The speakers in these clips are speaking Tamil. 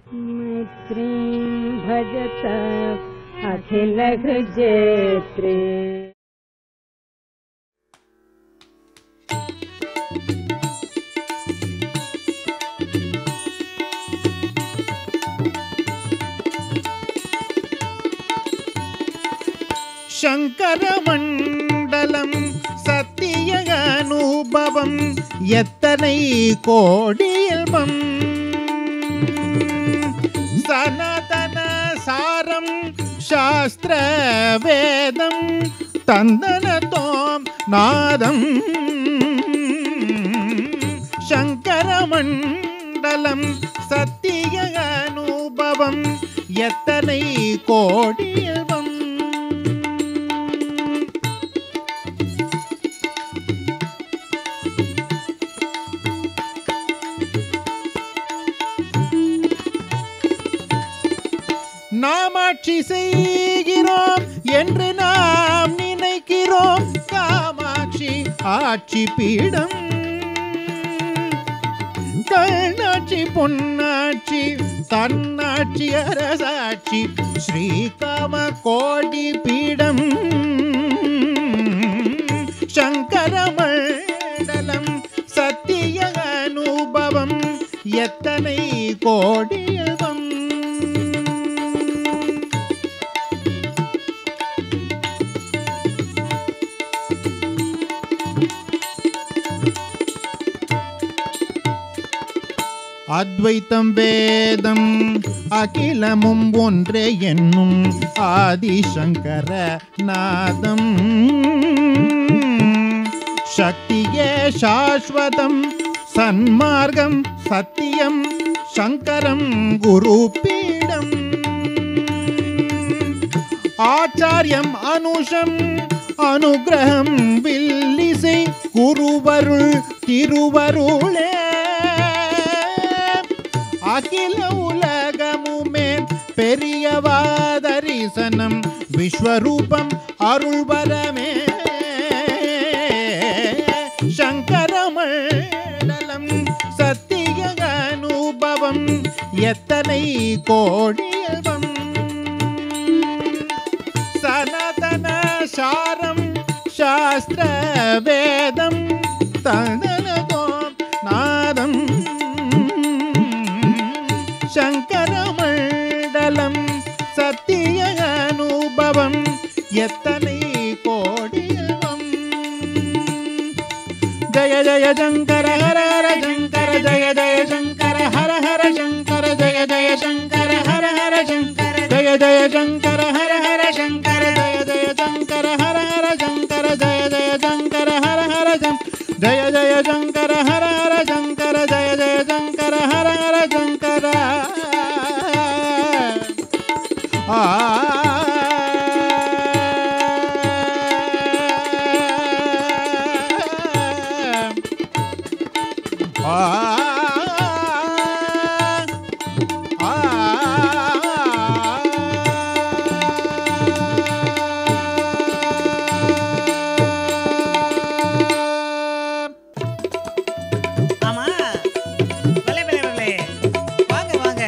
मैत्रीं भजत अखिलहृजेत्रे சங்கரமண்டலம் சத்திய அனுபவம் எத்தனை கோடி இல்பம் சனாதன சாரம் சாஸ்திர வேதம் தந்தனத்தோம் நாதம் சங்கரமண்டலம் சத்திய அனுபவம் எத்தனை கோடி இல்பம் நாம் ஆட்சி செய்கிறோம் என்று நாம் நினைக்கிறோம் காமாட்சி ஆட்சி பீடம் கண்ணாட்சி பொன்னாட்சி தன்னாட்சி அரசாட்சி ஸ்ரீகாம கோடி பீடம் சங்கரமண்டலம் சத்திய அனுபவம் எத்தனை கோடி யுகம் அத்வைத்தம் வேதம் அகிலமும் ஒன்றே என்னும் ஆதிசங்கர நாதம் சக்தியே சாஸ்வதம் சன்மார்க்கம் சத்தியம் சங்கரம் குரு பீடம் ஆச்சாரியம் அனுஷம் அனுகிரகம் வில்லிசை குருவருள் திருவருளே அகில உலகமுமே பெரியவாதரிசனம் விஸ்வரூபம் அருள்வரமே சங்கரமண்டலம் சத்திய அனுபவம் எத்தனை கோடியவம் சனதன சாரம் சாஸ்திர வேதம் தனதோம் நாதம் சங்கரமண்டலம் சத்திய அனுபவம் எத்தனை கோடியவம் ஜய ஜய சங்கர ஹர ஹர சங்கர ஜய ஜய சங்கர ஹர ஹர சங்கர ஜய ஜய சங்கர ஹர ஹர சங்கர ஜய ஜய சங்கர ஹர ஹர சங்கர ஜய ஜய சங்கர ஹர ஹர சங்கர ஜய ஜய சங்கர ஹர ஹர சம் ஜய ஜய சங்கர ஹர ஹர சங்கர ஜய ஜய சங்கர ஹர ஹர சங்கர ஆ ஆமா வலை வலை வலை வாங்க வாங்க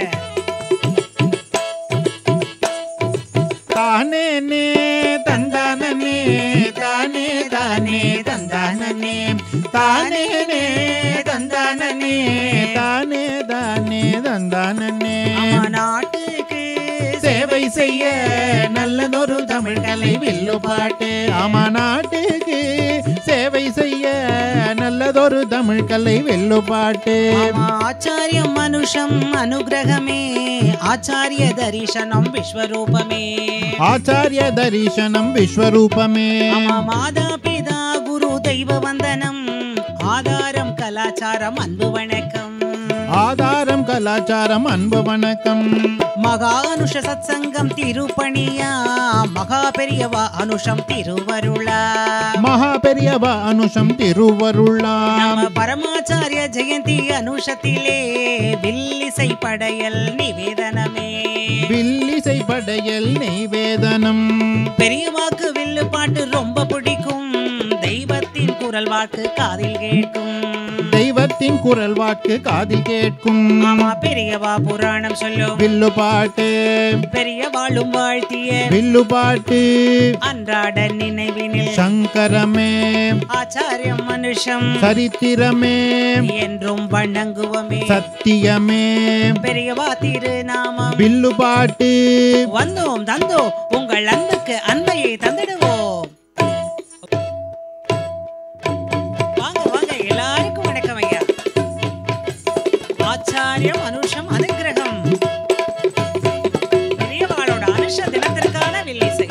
தானே நே தந்தானே தானே தானே தந்தானே தானே நே தந்தானே தானே தானே தந்தானே ஆமா நாட்டுக்கு சேவை செய்ய நல்லதொரு தமிழ் கலை வில்லு பாட்டு ஆமா நாட்டுக்கு சேவை செய்ய நல்லதொரு தமிழ் கலை வெல்லு பாட்டு ஆமா ஆச்சாரியம் மனுஷம் அனுகிரகமே ஆச்சாரிய தரிசனம் விஸ்வரூபமே ஆச்சாரிய தரிசனம் விஸ்வரூபமே ஆமா மாதா பிதா குரு தெய்வ வந்தனம் ஆதாரம் கலாச்சாரம் அன்பு வணக்கம் ஆதாரம் கலாச்சாரம் அன்பு வணக்கம் மகா அனுஷ சத்சங்கம் திருப்பணியா மகா பெரியவா அனுஷம் திருவருளா மகா பெரியவா அனுஷம் திருவருளாம் நம்ம பரமாச்சாரிய ஜெயந்தி அனுஷத்திலே வில்லிசை படையல் நிவேதனமே வில்லிசை படையல் நெய்வேதனம் பெரியவாக்கு வில்லு பாட்டு ரொம்ப பிடிக்கும் தெய்வத்தின் குரல் குரல் வாக்கு காதில் கேட்கும் தெய்வத்தின் குரல் வாக்கு காதில் கேட்கும் ஆமா பெரியவா புராணம் சொல்லும் வில்லு பாட்டு பெரிய வாழும் வாழ்த்திய வில்லு பாட்டு அன்றாட நினைவினில் சங்கரமே ஆச்சாரியம் மனுஷம் சரித்திரமே என்றும் வணங்குவமே சத்தியமே பெரியவா திருநாமம் வில்லு பாட்டு வந்தோம் தந்தோம் உங்கள் அன்புக்கு அன்பையை தந்திடுவோம் வாங்க வாங்க எல்லாருக்கும் வணக்கம் ஐயா ஆச்சாரியம் அனுஷம் அனுகிரகம் பெரியவாளோட அனுஷ தினத்திற்கான வில்லிசை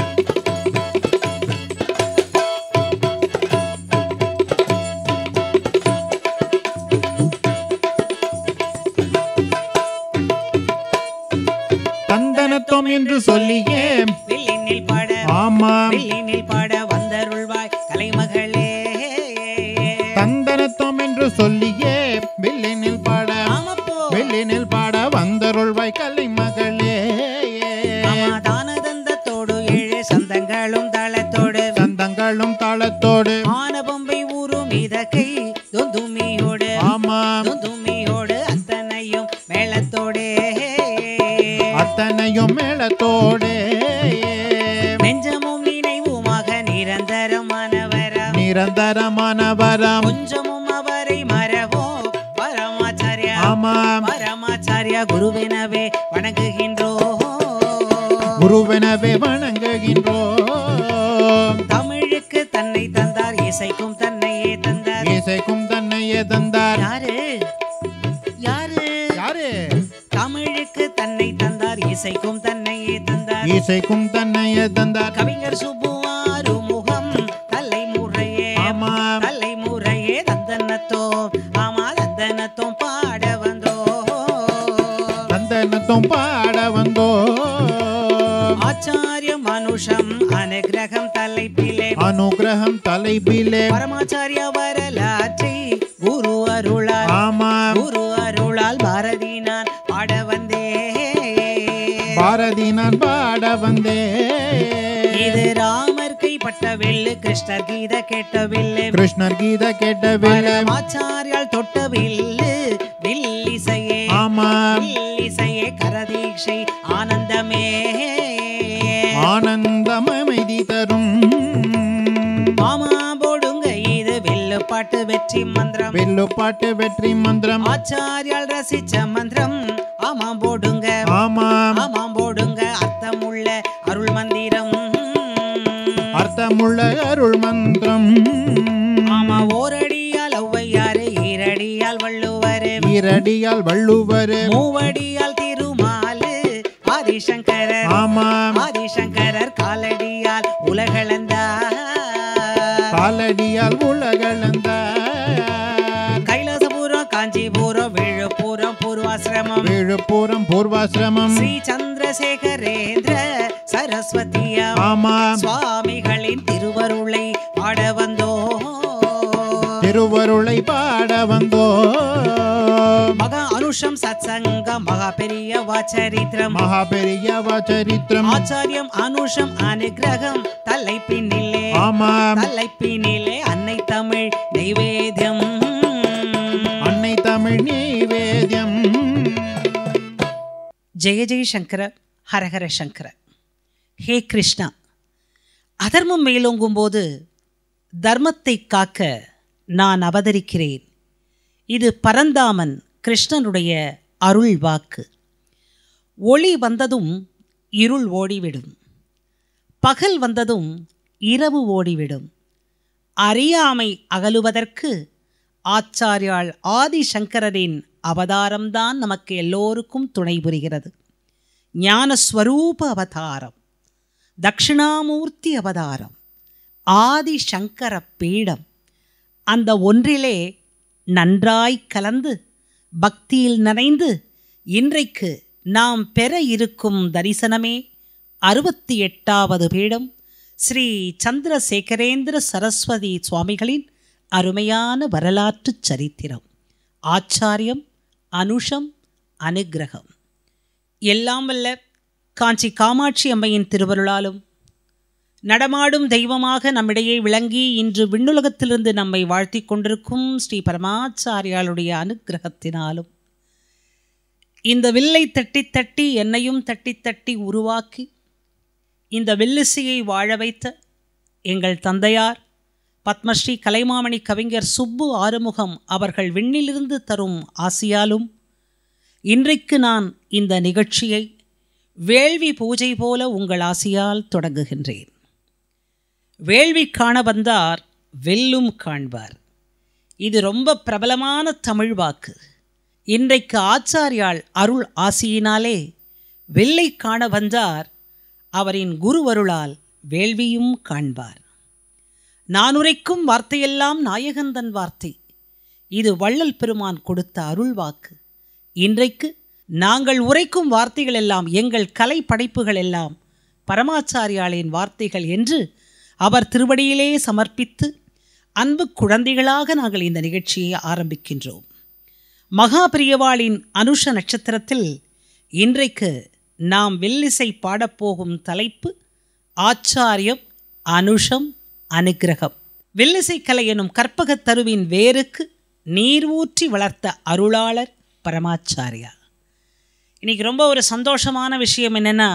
தந்தனத்தோம் என்று சொல்லியே வில்லினில் பாட ஆமாம் வில்லினில் பாட வந்தருள்வாய் கலைமகளே தந்தனத்தோம் என்று சொல்லியே வில்லினில் பாட ஆமப்போ வெள்ளினில் பாட வந்தருள்வாய் கலை மகளே சமாதானதந்தத்தோடு ஏழு சந்தங்களும் தளத்தோடு சந்தங்களும் தாளத்தோடு ஆன பொம்பை ஊரும் இதகை துந்துமியோடு ஆமாம் துந்துமியோடு அத்தனையும் மேளத்தோடே அத்தனையும் மேளத்தோடு நெஞ்சமும் நினைவுமாக நிரந்தரமானவரம் நிரந்தரமான வரம் கொஞ்சமும் அவரை மறவோ பரமாச்சாரியா ஆமாம் பரமாச்சாரியா குருவெனவே வணங்குகின்றோ குருவெனவே வணங்குகின்றோம் தமிழுக்கு தன்னை தந்தார் இசைக்கும் தன்னையே தந்தார் இசைக்கும் தன்னையே தந்தார் யாரு யாரு யாரு தமிழுக்கு தன்னை தந்தார் இசைக்கும் தன்னையே தந்தார் இசைக்கும் தன்னையே தந்தார் கவிஞர் சுபுவாரு முகம் தலைமுறையே ஆமாம் தலைமுறையே தந்தனத்தோ ஆமா தந்தனத்தோ பாட வந்தோ தந்தனத்தும் பாட வந்தோம் ஆச்சாரிய மனுஷம் அனுகிரகம் தலைப்பிலே அனுகிரகம் தலைப்பிலே பரமாச்சாரிய வரலாற்றை குரு அருளால் ஆமாம் குரு அருளால் பாரதி நான் பாட வந்தே பாரதி நான் பாட வந்தே இது ராமர் கைப்பட்ட வெள்ளு கிருஷ்ணர் கீத கேட்ட வில்லு கிருஷ்ணர் கீத கேட்டவில்லை பரமாச்சாரியால் தொட்ட வில்லு வில்லிசையே ஆமாம் வில்லிசையே கரதீட்சை ஆனந்தமே ஆனந்தம் அமைதி தரும் மாமா போடுங்க இது வில்லு பாட்டு வெற்றி மந்திரம் வெல்லு பாட்டு வெற்றி மந்திரம் ஆச்சாரியால் ரசிச்ச மந்திரம் ஆமாம் போடுங்க ஆமாம் ஆமாம் போடுங்க அர்த்தமுள்ள அருள் மந்திரம் அர்த்தமுள்ள அருள் மந்திரம் ஆமா ஓரடியால் ஔவையாரு ஈரடியால் வள்ளுவரு ஈரடியால் வள்ளுவர் மூவடியால் திருமாலு ஆதிசங்கரர் ஆமாம் ஆதிசங்கரர் காலடியால் உலகளந்தார் காலடியால் உலகளந்த கைலாசபுரம் காஞ்சிபுரம் விழுப்புரம் பூர்வாசிரமம் விழுப்புரம் பூர்வாசிரமம் ஸ்ரீ சந்திரசேகரேந்திர சரஸ்வதியா ஆமாம் சுவாமிகளின் திருவருளை பாட வந்தோ திருவருளை பாட வந்தோ மகா அனுஷம் சத்சங்கம் மகா பெரிய வாச்சரித்திரம் மகா பெரியவ சரித்திரம் ஆச்சாரியம் அனுஷம் அனுகிரகம் தலைப்பினிலே ஆமாம் தலைப்பினிலே அன்னை தமிழ் நைவேத்தியம் அன்னை தமிழ் நீவேத்தியம் ஜெய ஜெய சங்கர ஹரஹர சங்கர ஹே கிருஷ்ணா அதர்மம் மேலோங்கும் போது தர்மத்தை காக்க நான் அவதரிக்கிறேன் இது பரந்தாமன் கிருஷ்ணனுடைய அருள் வாக்கு ஒளி வந்ததும் இருள் ஓடிவிடும் பகல் வந்ததும் இரவு ஓடிவிடும் அறியாமை அகலுவதற்கு ஆச்சாரியாள் ஆதிசங்கரரின் அவதாரம்தான் நமக்கு எல்லோருக்கும் துணை புரிகிறது ஞானஸ்வரூப அவதாரம் தட்சிணாமூர்த்தி அவதாரம் ஆதிசங்கர பீடம் அந்த ஒன்றிலே நன்றாய் கலந்து பக்தியில் நனைந்து இன்றைக்கு நாம் பெற இருக்கும் தரிசனமே அறுபத்தி எட்டாவது பீடம் ஸ்ரீ சந்திரசேகரேந்திர சரஸ்வதி சுவாமிகளின் அருமையான வரலாற்றுச் சரித்திரம் ஆச்சாரியம் அனுஷம் அனுக்கிரகம் எல்லாம் வல்ல காஞ்சி காமாட்சி அம்மையின் திருவருளாலும் நடமாடும் தெய்வமாக நம்மிடையே விளங்கி இன்று விண்ணுலகத்திலிருந்து நம்மை வாழ்த்திக் கொண்டிருக்கும் ஸ்ரீ பரமாச்சாரியாளுடைய அனுக்கிரகத்தினாலும் இந்த வில்லை தட்டி தட்டி என்னையும் தட்டி தட்டி உருவாக்கி இந்த வில்லிசையை வாழ வைத்த எங்கள் தந்தையார் பத்மஸ்ரீ கலைமாமணி கவிஞர் சுப்பு ஆறுமுகம் அவர்கள் விண்ணிலிருந்து தரும் ஆசியாலும் இன்றைக்கு நான் இந்த நிகழ்ச்சியை வேள்வி பூஜை போல உங்கள் ஆசியால் தொடங்குகின்றேன் வேள்வி காண வந்தார் வெல்லும் காண்பார் இது ரொம்ப பிரபலமான தமிழ் வாக்கு இன்றைக்கு ஆச்சாரியால் அருள் ஆசியினாலே வெள்ளை காண வந்தார் அவரின் குருவருளால் வேள்வியும் காண்பார் நான் உரைக்கும் வார்த்தையெல்லாம் நாயகந்தன் வார்த்தை இது வள்ளல் பெருமான் கொடுத்த அருள் வாக்கு இன்றைக்கு நாங்கள் உரைக்கும் வார்த்தைகள் எல்லாம் எங்கள் கலை படைப்புகள் எல்லாம் பரமாச்சாரியாளின் வார்த்தைகள் என்று அவர் திருவடியிலே சமர்ப்பித்து அன்பு குழந்தைகளாக நாங்கள் இந்த நிகழ்ச்சியை ஆரம்பிக்கின்றோம் மகாபிரியவாளின் அனுஷ நட்சத்திரத்தில் இன்றைக்கு நாம் வில்லிசை பாடப்போகும் தலைப்பு ஆச்சாரியம் அனுஷம் அனுக்கிரகம் வில்லிசை கலை எனும் கற்பகத் தருவின் வேருக்கு நீர் ஊற்றி வளர்த்த அருளாளர் பரமாச்சாரியா இன்னைக்கு ரொம்ப ஒரு சந்தோஷமான விஷயம் என்னென்னா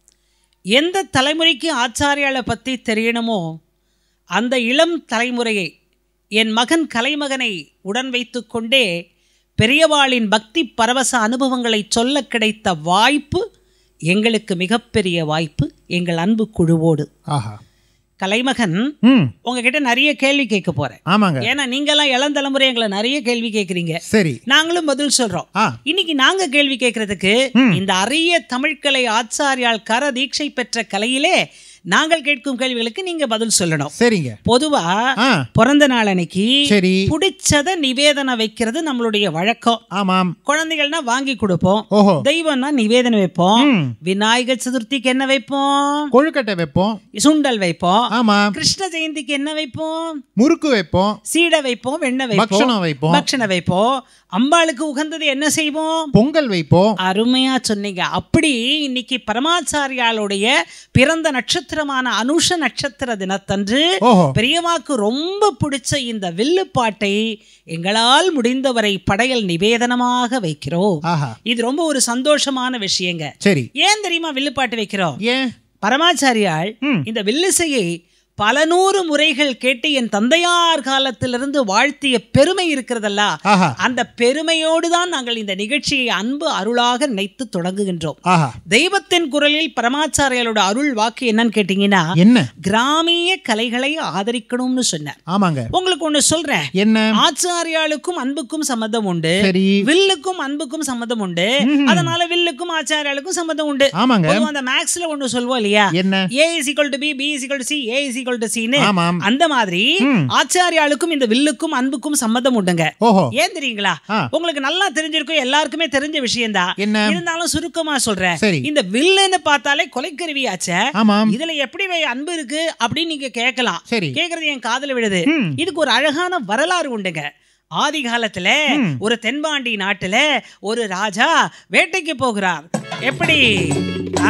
எந்த தலைமுறைக்கு ஆச்சாரியாளை பற்றி தெரியணுமோ அந்த இளம் தலைமுறையை என் மகன் கலைமகனை உடன் வைத்து கொண்டே பெரியவாளின் பக்தி பரவச அனுபவங்களை சொல்ல கிடைத்த வாய்ப்பு எங்களுக்கு மிகப்பெரிய வாய்ப்பு எங்கள் அன்பு குழுவோடு ஆஹா கலைமகன் ம் உங்ககிட்ட நிறைய கேள்வி கேட்க போறேன் ஆமாங்க ஏன்னா நீங்கெல்லாம் இளந்தலைமுறை எங்களை நிறைய கேள்வி கேட்குறீங்க சரி நாங்களும் பதில் சொல்றோம் ஆ இன்னைக்கு நாங்க கேள்வி கேட்கறதுக்கு ம். இந்த அரிய தமிழ்கலை ஆச்சாரியால் கர தீட்சை பெற்ற கலையிலே நாங்கள் கேட்கும் கேள்விகளுக்கு நீங்க பதில் சொல்லணும் சரிங்க பொதுவா ஆ பிறந்த நாள் அன்னைக்கு சரி பிடிச்சத நிவேதனம் வைக்கிறது நம்மளுடைய வழக்கம் ஆமாம் குழந்தைகள்னா வாங்கி கொடுப்போம் ஓஹோ தெய்வம்னா நிவேதனம் வைப்போம் ம் விநாயகர் சதுர்த்திக்கு என்ன வைப்போம் கொழுக்கட்டை வைப்போம் சுண்டல் வைப்போம் ஆமாம் கிருஷ்ண ஜெயந்திக்கு என்ன வைப்போம் முறுக்கு வைப்போம் சீடை வைப்போம் வெண்ணெய் வைப்போம் பக்ஷணம் வைப்போம் பக்ஷணை வைப்போம் அம்பாளுக்கு உகந்தது என்ன செய்வோம் பொங்கல் வைப்போம் அருமையா சொன்னீங்க அப்படி இன்னைக்கு பரமாச்சாரியாளுடைய பிறந்த நட்சத்திரமான அனுஷ நட்சத்திர தினத்தன்று ஓஹோ பெரியவாக்கு ரொம்ப பிடிச்ச இந்த வில்லுப்பாட்டை எங்களால் முடிந்தவரை படையல் நிவேதனமாக வைக்கிறோம் ஆஹா இது ரொம்ப ஒரு சந்தோஷமான விஷயங்க சரி ஏன் தெரியுமா வில்லுப்பாட்டு வைக்கிறோம் ஏன் பரமாச்சாரியால் ம் இந்த வில்லிசையை பல நூறு முறைகள் கேட்டு என் தந்தையார் காலத்திலிருந்து வாழ்த்திய பெருமை இருக்கிறதல்ல ஆஹா அந்த பெருமையோடு தான் நாங்கள் இந்த நிகழ்ச்சியை அன்பு அருளாக நினைத்து தொடங்குகின்றோம் ஆஹா தெய்வத்தின் குரலில் பரமாச்சாரியாலோட அருள் வாக்கு என்னன்னு கேட்டீங்கன்னா என்ன கிராமிய கலைகளை ஆதரிக்கணும்னு சொன்னார் ஆமாங்க உங்களுக்கு ஒண்ணு சொல்றேன் என்ன ஆச்சாரியாளுக்கும் அன்புக்கும் சம்மதம் உண்டு சரி வில்லுக்கும் அன்புக்கும் சம்மதம் உண்டு அதனால வில்லுக்கும் ஆச்சாரியாளுக்கும் சம்மதம் உண்டு ஆமாங்க பொதுவா அந்த மேக்ஸ்ல ஒண்ணு சொல்லுவோம் இல்லையா என்ன A is equal to B B is equal to C A is equal to சின்னு ஆமாம் அந்த மாதிரி ம். ஆச்சாரியாளுக்கும் இந்த வில்லுக்கும் அன்புக்கும் சம்மதம் உண்டுங்க ஓஹோ ஏன் தெரியுங்களா ஆ. உங்களுக்கு நல்லா தெரிஞ்சிருக்கும் எல்லாருக்குமே தெரிஞ்ச விஷயம்தான் என்ன இருந்தாலும் சுருக்கமா சொல்றேன் சரி இந்த வில்லுன்னு பார்த்தாலே கொலைக்கருவியாச்சே ஆமாம் இதுல எப்படி வை அன்பு இருக்கு அப்படின்னு நீங்க கேட்கலாம் சரி கேக்குறது என் காதுல விழுது ம் இதுக்கு ஒரு அழகான வரலாறு உண்டுங்க ஆதி காலத்துல ம். ஒரு தென்பாண்டி நாட்டுல ஒரு ராஜா வேட்டைக்கு போகிறார் எப்படி ஆ.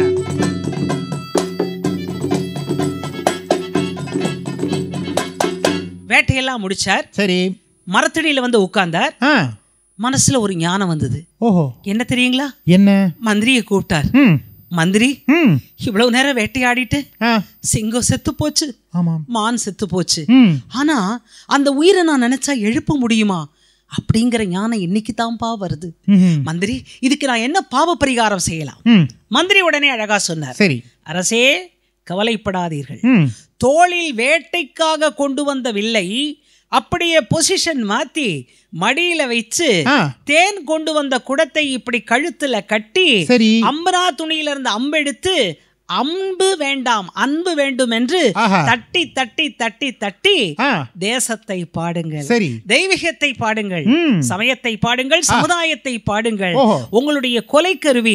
வேட்டையெல்லாம் முடிச்சார் சரி மரத்தடியில வந்து உட்கார்ந்தார் ஆ மனசுல ஒரு ஞானம் வந்தது ஓஹோ என்ன தெரியுங்களா என்ன மந்திரியை கூப்பிட்டார் ம் மந்திரி ம் இவ்வளவு நேரம் வேட்டையாடிட்டு ஆ சிங்கம் செத்து போச்சு ஆமாம் மான் செத்து போச்சு ம் ஆனா அந்த உயிரை நான் நினைச்சா எழுப்ப முடியுமா அப்படிங்கிற ஞானம் இன்னைக்கு தான்ப்பா வருது ம் மந்திரி இதுக்கு நான் என்ன பாவ பரிகாரம் செய்யலாம் ம் மந்திரி உடனே அழகா சொன்னார் சரி அரசே கவலைப்படாதீர்கள் ம் தோளில் வேட்டைக்காக கொண்டு வந்த வில்லை அப்படியே பொசிஷன் மாத்தி மடியில வச்சு ஆ தேன் கொண்டு வந்த குடத்தை இப்படி கழுத்துல கட்டி சரி அம்பரா துணியில இருந்து அம்பெடுத்து அன்பு வேண்டாம் அன்பு வேண்டும் என்று ஆஹா தட்டி தட்டி தட்டி தட்டி ஆ தேசத்தை பாடுங்கள் சரி தெய்வீகத்தை பாடுங்கள் ம் சமயத்தை பாடுங்கள் சமுதாயத்தை பாடுங்கள் ஓஹோ உங்களுடைய கொலைக்கருவி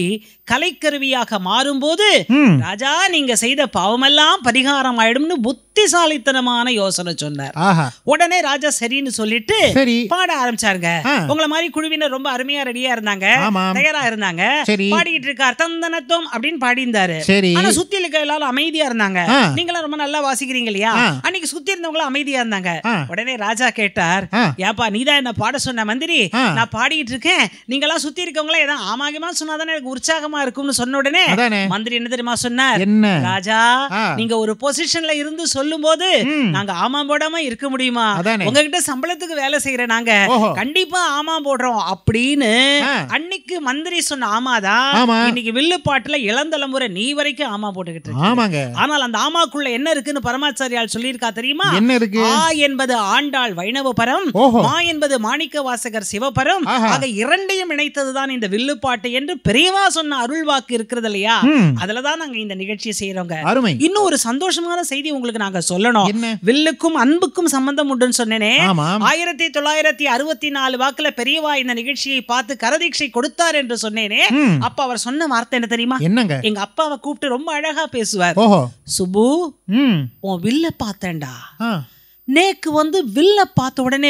கலைக்கருவியாக மாறும்போது ம் ராஜா நீங்க செய்த பாவமெல்லாம் பரிகாரம் ஆயிடும்னு புத்திசாலித்தனமான யோசனை சொன்னார் ஆஹா உடனே ராஜா சரின்னு சொல்லிட்டு சரி பாட ஆரம்பிச்சாருங்க ஆ. உங்களை மாதிரி குழுவினர் ரொம்ப அருமையா ரெடியா இருந்தாங்க ஆமாம் தயாரா இருந்தாங்க சரி பாடிக்கிட்டு இருக்கார் தந்தனத்துவம் அப்படின்னு பாடியிருந்தாரு சரி ஆனா சுத்தி இருக்க எல்லாரும் அமைதியா இருந்தாங்க ஆ. நீங்களாம் ரொம்ப நல்லா வாசிக்கிறீங்க இல்லையா ஆ. அன்னைக்கு சுத்தி இருந்தவங்களும் அமைதியா இருந்தாங்க ஆ. உடனே ராஜா கேட்டார் ஆ. ஏப்பா நீதான் என்ன பாட சொன்ன மந்திரி ஆ. நான் பாடிட்டு இருக்கேன் நீங்களாம் சுத்தி இருக்கவங்களா ஏதாவது ஆமாகமா சொன்னாதானே எனக்கு உற்சாகமா இருக்கும்னு சொன்ன உடனே அதானே மந்திரி என்ன தெரியுமா சொன்னார் என்ன ராஜா ஆ. நீங்க ஒரு பொசிஷன்ல இருந்து சொல்லும் போது ம். நாங்க ஆமா போடாம இருக்க முடியுமா அதானே. உங்ககிட்ட சம்பளத்துக்கு வேலை செய்யற நாங்க ஓஹோ கண்டிப்பா ஆமா போடுறோம் அப்படின்னு ஆ. அன்னைக்கு மந்திரி சொன்ன ஆமாதான் ஆமா. இன்னைக்கு வில்லு பாட்டுல இளந்தலைமுறை நீ வரைக்கும் ஆமா போட்டுக்கிட்டு இருக்கு. ஆமாங்க ஆனால் அந்த ஆமாக்குள்ள என்ன இருக்குன்னு பரமாச்சாரியால் சொல்லியிருக்கா தெரியுமா என்ன இருக்கு ஆ என்பது ஆண்டாள் வைணவபரம் ஓஹோ மா என்பது மாணிக்க வாசகர் சிவபரம் ஆஹா. ஆக இரண்டையும் இணைத்ததுதான் இந்த வில்லுப்பாட்டு என்று பெரியவா சொன்ன அருள் வாக்கு இருக்கிறது இல்லையா ம் அதுலதான் நாங்க இந்த நிகழ்ச்சியை செய்யறோங்க அருமை இன்னும் ஒரு சந்தோஷமான செய்தி உங்களுக்கு நாங்க சொல்லணும் என்ன வில்லுக்கும் அன்புக்கும் சம்பந்தம் உண்டுன்னு சொன்னேனே ஆமாம் ஆயிரத்தி தொள்ளாயிரத்தி அறுபத்தி நாலு வாக்குல பெரியவா இந்த நிகழ்ச்சியை பார்த்து கரதீட்சை கொடுத்தார் என்று சொன்னேனே ம் அப்ப அவர் சொன்ன வார்த்தை என்ன தெரியுமா என்னங்க எங்க அப்பாவை கூப்பிட்டு ரொம்ப அழகா பேசுவார் ஓஹோ சுபு ம் உன் வில்ல பார்த்தேன்டா ஆ நேக்கு வந்து வில்ல பார்த்த உடனே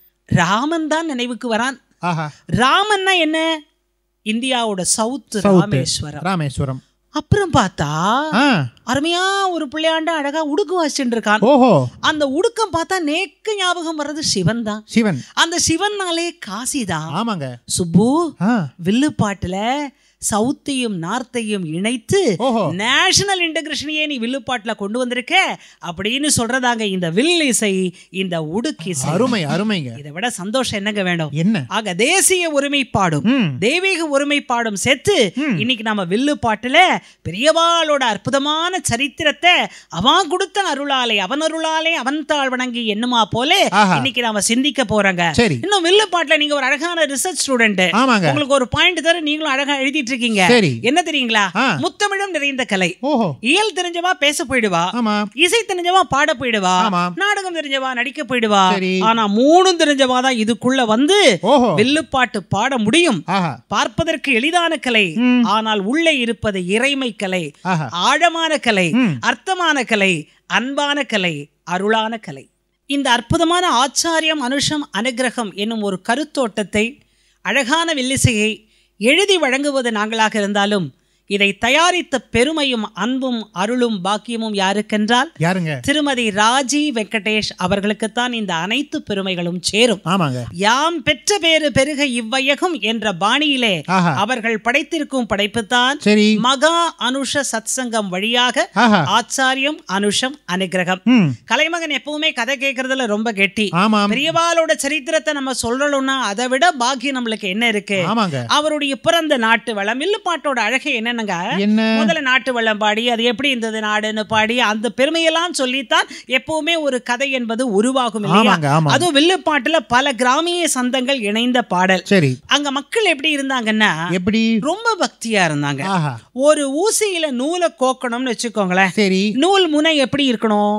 ராமன் தான் நினைவுக்கு வரான் ஆஹா ராமன்னா என்ன இந்தியாவோட சவுத் South. ராமேஸ்வரம் ராமேஸ்வரம் அப்புறம் பார்த்தா ஆ அருமையா ஒரு பிள்ளையாண்ட அழகா உடுக்கு வாசிச்சுட்டு இருக்கான் ஓஹோ அந்த உடுக்கம் பார்த்தா நேக்கு ஞாபகம் வர்றது சிவன் தான் சிவன் அந்த சிவன்னாலே காசிதான் ஆமாங்க சுப்பு ஆ வில்லுப்பாட்டுல சவுத்தையும் நார்த்தையும் இணைத்து ஓஹோ நேஷனல் இன்டகிரேஷனையே நீ வில்லுப்பாட்டுல கொண்டு வந்திருக்க அப்படின்னு சொல்றதாங்க இந்த வில் இசை இந்த உடுக்கு இசை அருமை அருமைங்க இதை விட சந்தோஷம் என்னங்க வேணும் என்ன ஆக தேசிய ஒருமைப்பாடும் ம் தெய்வீக ஒருமைப்பாடும் சேர்த்து ம். இன்னைக்கு நம்ம வில்லு பாட்டுல பெரியவாளோட அற்புதமான சரித்திரத்தை அவன் கொடுத்த அருளாலே அவன் அருளாலே அவன் தாழ் வணங்கி என்னுமா போல ஆஹா. இன்னைக்கு நாம சிந்திக்க போறோங்க சரி இன்னும் வில்லு பாட்டுல நீங்க ஒரு அழகான ரிசர்ச் ஸ்டூடெண்ட் ஆமாங்க உங்களுக்கு ஒரு பாயிண்ட் தர நீங்களும் அழகா எழுதிட்டு இருக்கீங்க சரி என்ன தெரியுங்களா ஆ. முத்தமிழும் நிறைந்த கலை ஓஹோ இயல் தெரிஞ்சவா பேச போயிடுவா ஆமா இசை தெரிஞ்சவா பாட போயிடுவா ஆமா நாடகம் தெரிஞ்சவா நடிக்க போயிடுவா சரி. ஆனா மூணும் தெரிஞ்சவா தான் இதுக்குள்ள வந்து ஓஹோ வில்லுப்பாட்டு பாட முடியும் ஆஹா பார்ப்பதற்கு எளிதான கலை ம். ஆனால் உள்ளே இருப்பது இறைமை கலை ஆஹா ஆழமான கலை ம் அர்த்தமான கலை அன்பான கலை அருளான கலை இந்த அற்புதமான ஆச்சாரியம் அனுஷம் அனுகிரகம் என்னும் ஒரு கருத்தோட்டத்தை அழகான வில்லிசையை எழுதி வழங்குவது நாங்களாக இருந்தாலும் இதை தயாரித்த பெருமையும் அன்பும் அருளும் பாக்கியமும் யாருக்கென்றால் யாருங்க திருமதி ராஜி வெங்கடேஷ் அவர்களுக்குத்தான் இந்த அனைத்து பெருமைகளும் சேரும் ஆமாங்க யாம் பெற்ற பேறு பெருக இவ்வையகம் என்ற பாணியிலே ஆஹா அவர்கள் படைத்திருக்கும் படைப்புத்தான் சரி மகா அனுஷ சத்சங்கம் வழியாக ஆஹா ஆச்சாரியம் அனுஷம் அனுகிரகம் ம் கலைமகன் எப்பவுமே கதை கேட்கறதுல ரொம்ப கெட்டி ஆமாம் பெரியவாளோட சரித்திரத்தை நம்ம சொல்லணும்னா அதை விட பாக்கியம் நம்மளுக்கு என்ன இருக்கு ஆமாங்க அவருடைய பிறந்த நாட்டு வளம் வில்லுப்பாட்டோட அழகே என்னங்க என்ன முதல்ல நாட்டு வளம் பாடி அது எப்படி இருந்தது நாடுன்னு பாடி அந்த பெருமையெல்லாம் சொல்லித்தான் எப்பவுமே ஒரு கதை என்பது உருவாகும் இல்லையா ஆமாங்க ஆமா அதுவும் வில்லுப்பாட்டுல பல கிராமிய சந்தங்கள் இணைந்த பாடல் சரி அங்க மக்கள் எப்படி இருந்தாங்கன்னா எப்படி ரொம்ப பக்தியா இருந்தாங்க ஆஹா ஒரு ஊசியில நூலை கோக்கணும்னு வச்சுக்கோங்களேன் சரி நூல் முனை எப்படி இருக்கணும்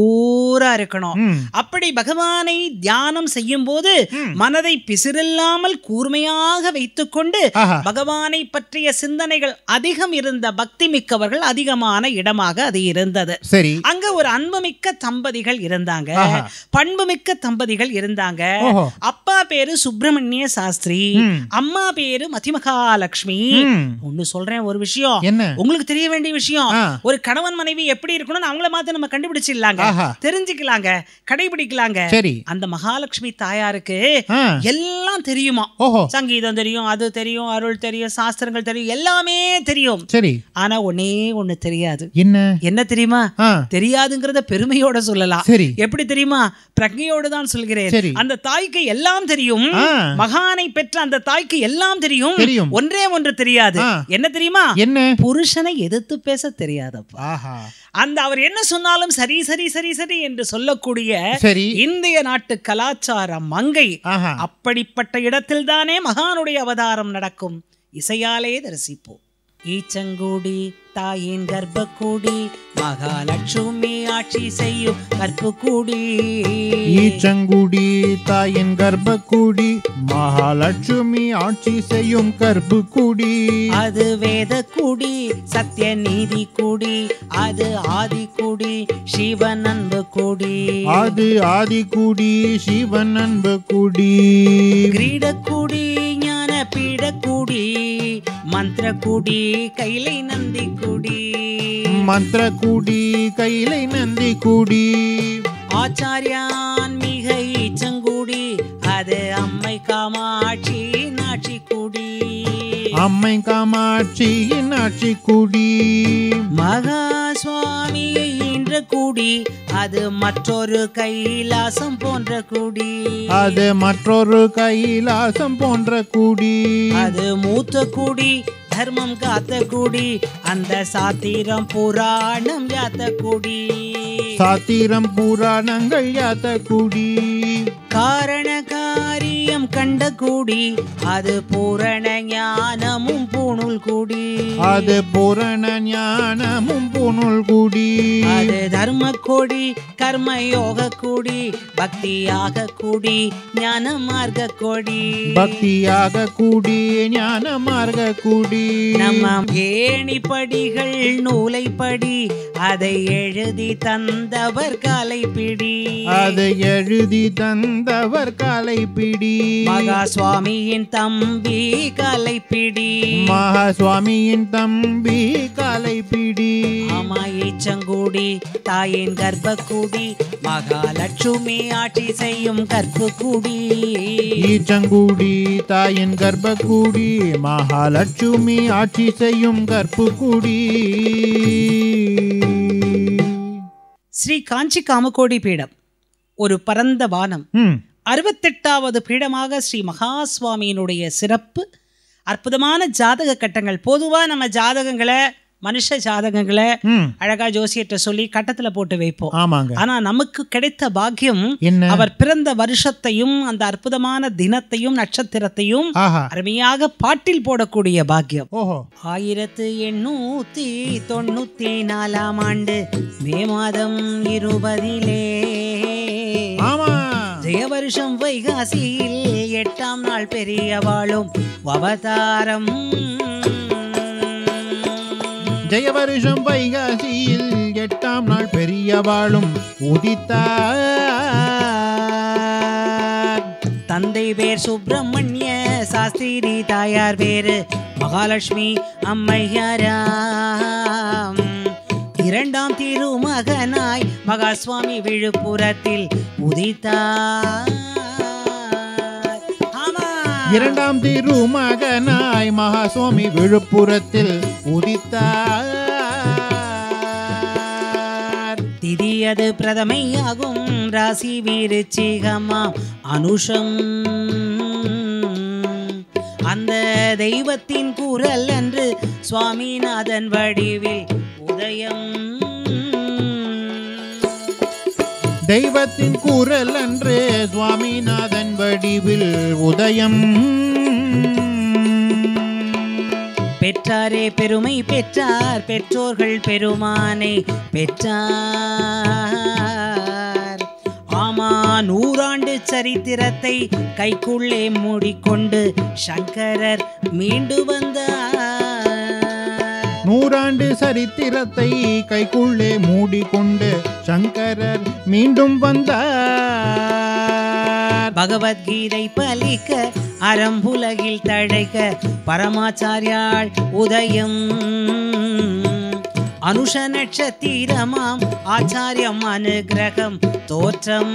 கூரா இருக்கணும் ம் அப்படி பகவானை தியானம் செய்யும் போது ம். மனதை பிசிறில்லாமல் கூர்மையாக வைத்துக்கொண்டு ஆஹா பகவானை பற்றிய சிந்தனைகள் அதிகம் இருந்த பக்தி மிக்கவர்கள் அதிகமான இடமாக அது இருந்தது சரி அங்க ஒரு அன்புமிக்க தம்பதிகள் இருந்தாங்க ஆஹா. பண்புமிக்க தம்பதிகள் இருந்தாங்க ஓஹோ அப்பா பேரு சுப்பிரமணிய சாஸ்திரி ம் அம்மா பேரு மதிமகாலட்சுமி ம். ஒண்ணு சொல்றேன் ஒரு விஷயம் என்ன உங்களுக்கு தெரிய வேண்டிய விஷயம் ஆ. ஒரு கணவன் மனைவி எப்படி இருக்கணும்னு அவங்கள மாத்த நம்ம கண்டுபிடிச்சிடலாங்க ஆஹா தெரிஞ்சுக்கலாங்க கடைபிடிக்கலாங்க சரி அந்த மகாலட்சுமி தாயாருக்கு ஆ எல்லாம் தெரியுமா ஓஹோ சங்கீதம் தெரியும் அது தெரியும் அருள் தெரியும் சாஸ்திரங்கள் தெரியும் எல்லாமே தெரியும் சரி ஆனா ஒன்னே ஒண்ணு தெரியாது என்ன என்ன தெரியுமா ஆ தெரியாதுங்கிறத பெருமையோட சொல்லலாம் சரி எப்படி தெரியுமா பிரக்ஞையோடு தான் சொல்கிறேன் சரி அந்த தாய்க்கு எல்லாம் தெரியும் ஆ மகானை பெற்ற அந்த தாய்க்கு எல்லாம் தெரியும் தெரியும் ஒன்றே ஒன்று தெரியாது ஆ. என்ன தெரியுமா என்ன புருஷனை எதிர்த்து பேச தெரியாதப்பா ஆஹா அந்த அவர் என்ன சொன்னாலும் சரி சரி சரி சரி என்று சொல்லக்கூடிய சரி இந்திய நாட்டு கலாச்சார மங்கை ஆஹா அப்படிப்பட்ட இடத்தில்தானே மகானுடைய அவதாரம் நடக்கும் இசையாலே தரிசிப்போம் ஈச்சங்குடி தாயின் கர்ப்பக்கூடி மகாலட்சுமி ஆட்சி செய்யும் கற்புக்கூடி ஈச்சங்குடி தாயின் கர்ப்பக்குடி மகாலட்சுமி ஆட்சி செய்யும் கர்ப்புக்குடி அது வேத கூடி சத்திய நீதி கூடி அது ஆதி கூடி சிவன் அன்பு கூடி அது ஆதிக்குடி சிவன் அன்பு குடி கிரீடக்கூடி ஞான பீடக்கூடி மந்திரக்கூடி கைலை நந்தி கூடி மந்திர குடி கைலை நந்தி குடி ஆச்சாரியான் மிக ஈச்சங்கூடி அது அம்மை காமாட்சி நாட்சி கூடி அம்மை காமாட்சியின் ஆட்சி குடி மகா சுவாமியை ஈன்ற கூடி அது மற்றொரு கைலாசம் போன்ற கூடி அது மற்றொரு கைலாசம் போன்ற குடி அது மூத்த கூடி தர்மம் காத்த கூடி அந்த சாத்திரம் புராணம் யாத்த கூடி சாத்திரம் புராணங்கள் யாத்த குடி காரண காரியம் கண்ட கூடி அது பூரண ஞானமும் பூணுல் கூடி அது புரண ஞானமும் புனுல் குடி அது தர்ம கோடி கர்ம யோக கூடி பக்தியாக கூடி ஞான மார்க்க கோடி பக்தியாக கூடி ஞான மார்க்க குடி நம்ம ஏணிப்படிகள் நூலை படி அதை எழுதி தந்தவர் காலை பிடி அதை எழுதி தந்தவர் காலை பிடி மகா சுவாமியின் தம்பி காலை பிடி மகா சுவாமியின் தம்பி காலை பிடி ஆமா ஈச்சங்கூடி தாயின் கர்ப்பக்கூடி மகாலட்சுமி ஆட்சி செய்யும் கற்புக்கூடி ஈச்சங்குடி தாயின் கர்ப்பக்குடி மகாலட்சுமி ஆட்சி செய்யும் கற்புக்குடி ஸ்ரீ காஞ்சி காமகோடி பீடம் ஒரு பரந்த வானம் ம் அறுபத்தெட்டாவது பீடமாக ஸ்ரீ மகாசுவாமியினுடைய சிறப்பு அற்புதமான ஜாதக கட்டங்கள் பொதுவாக நம்ம ஜாதகங்களை மனுஷ ஜாதகங்களை ம் அழகா ஜோசியர்கிட்ட சொல்லி கட்டத்துல போட்டு வைப்போம் ஆமாங்க ஆனா நமக்கு கிடைத்த பாக்கியம் என்ன அவர் பிறந்த வருஷத்தையும் அந்த அற்புதமான தினத்தையும் நட்சத்திரத்தையும் ஆஹா அருமையாக பாட்டில் போடக்கூடிய பாக்கியம் ஓஹோ ஆயிரத்து எண்ணூத்தி தொண்ணூத்தி நாலாம் ஆண்டு மே மாதம் இருபதிலே ஆமா ஜெய வருஷம் வைகாசியில் எட்டாம் நாள் பெரியவாளும் அவதாரம் ஜெய வருஷம் வைகாசியில் எட்டாம் நாள் பெரியவாளும் உதித்தார் தந்தை பேர் சுப்பிரமணிய சாஸ்திரி தாயார் பேரு மகாலட்சுமி அம்மையாராம் இரண்டாம் திருமகனாய் மகாசுவாமி விழுப்புரத்தில் உதித்தார் ஆமா இரண்டாம் திருமகனாய் மகாசுவாமி விழுப்புரத்தில் உதித்தார் திதி அது பிரதமையாகும் ராசி விருச்சிகமாம் அனுஷம் அந்த தெய்வத்தின் குரல் அன்று சுவாமிநாதன் வடிவில் உதயம் தெய்வத்தின் குரல் அன்று சுவாமிநாதன் வடிவில் உதயம் பெற்றாரே பெருமை பெற்றார் பெற்றோர்கள் பெருமானை பெற்றார் ஆமா நூறாண்டு சரித்திரத்தை கைக்குள்ளே மூடிக்கொண்டு சங்கரர் மீண்டு வந்தார் நூறாண்டு சரித்திரத்தை கைக்குள்ளே மூடிக்கொண்டு சங்கரர் மீண்டும் வந்தார் பகவத்கீதை பலிக்க அறம்புலகில் தழைக்க பரமாச்சாரியாள் உதயம் அனுஷ நட்சத்திரமாம் ஆச்சாரியம் அனுகிரகம் தோற்றம்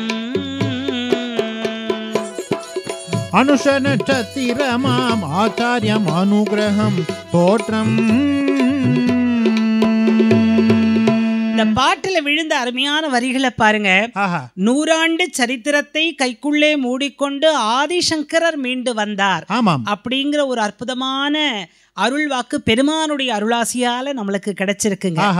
அனுஷ நட்சத்திரமாம் ஆச்சாரியம் அனுகிரகம் தோற்றம் இந்த பாட்டுல விழுந்த அருமையான வரிகளை பாருங்க ஆஹா நூறாண்டு சரித்திரத்தை கைக்குள்ளே மூடிக்கொண்டு ஆதிசங்கரர் மீண்டு வந்தார் ஆமாம் அப்படிங்கிற ஒரு அற்புதமான அருள் வாக்கு பெருமானுடைய அருளாசியால நம்மளுக்கு கிடைச்சிருக்குங்க ஆஹா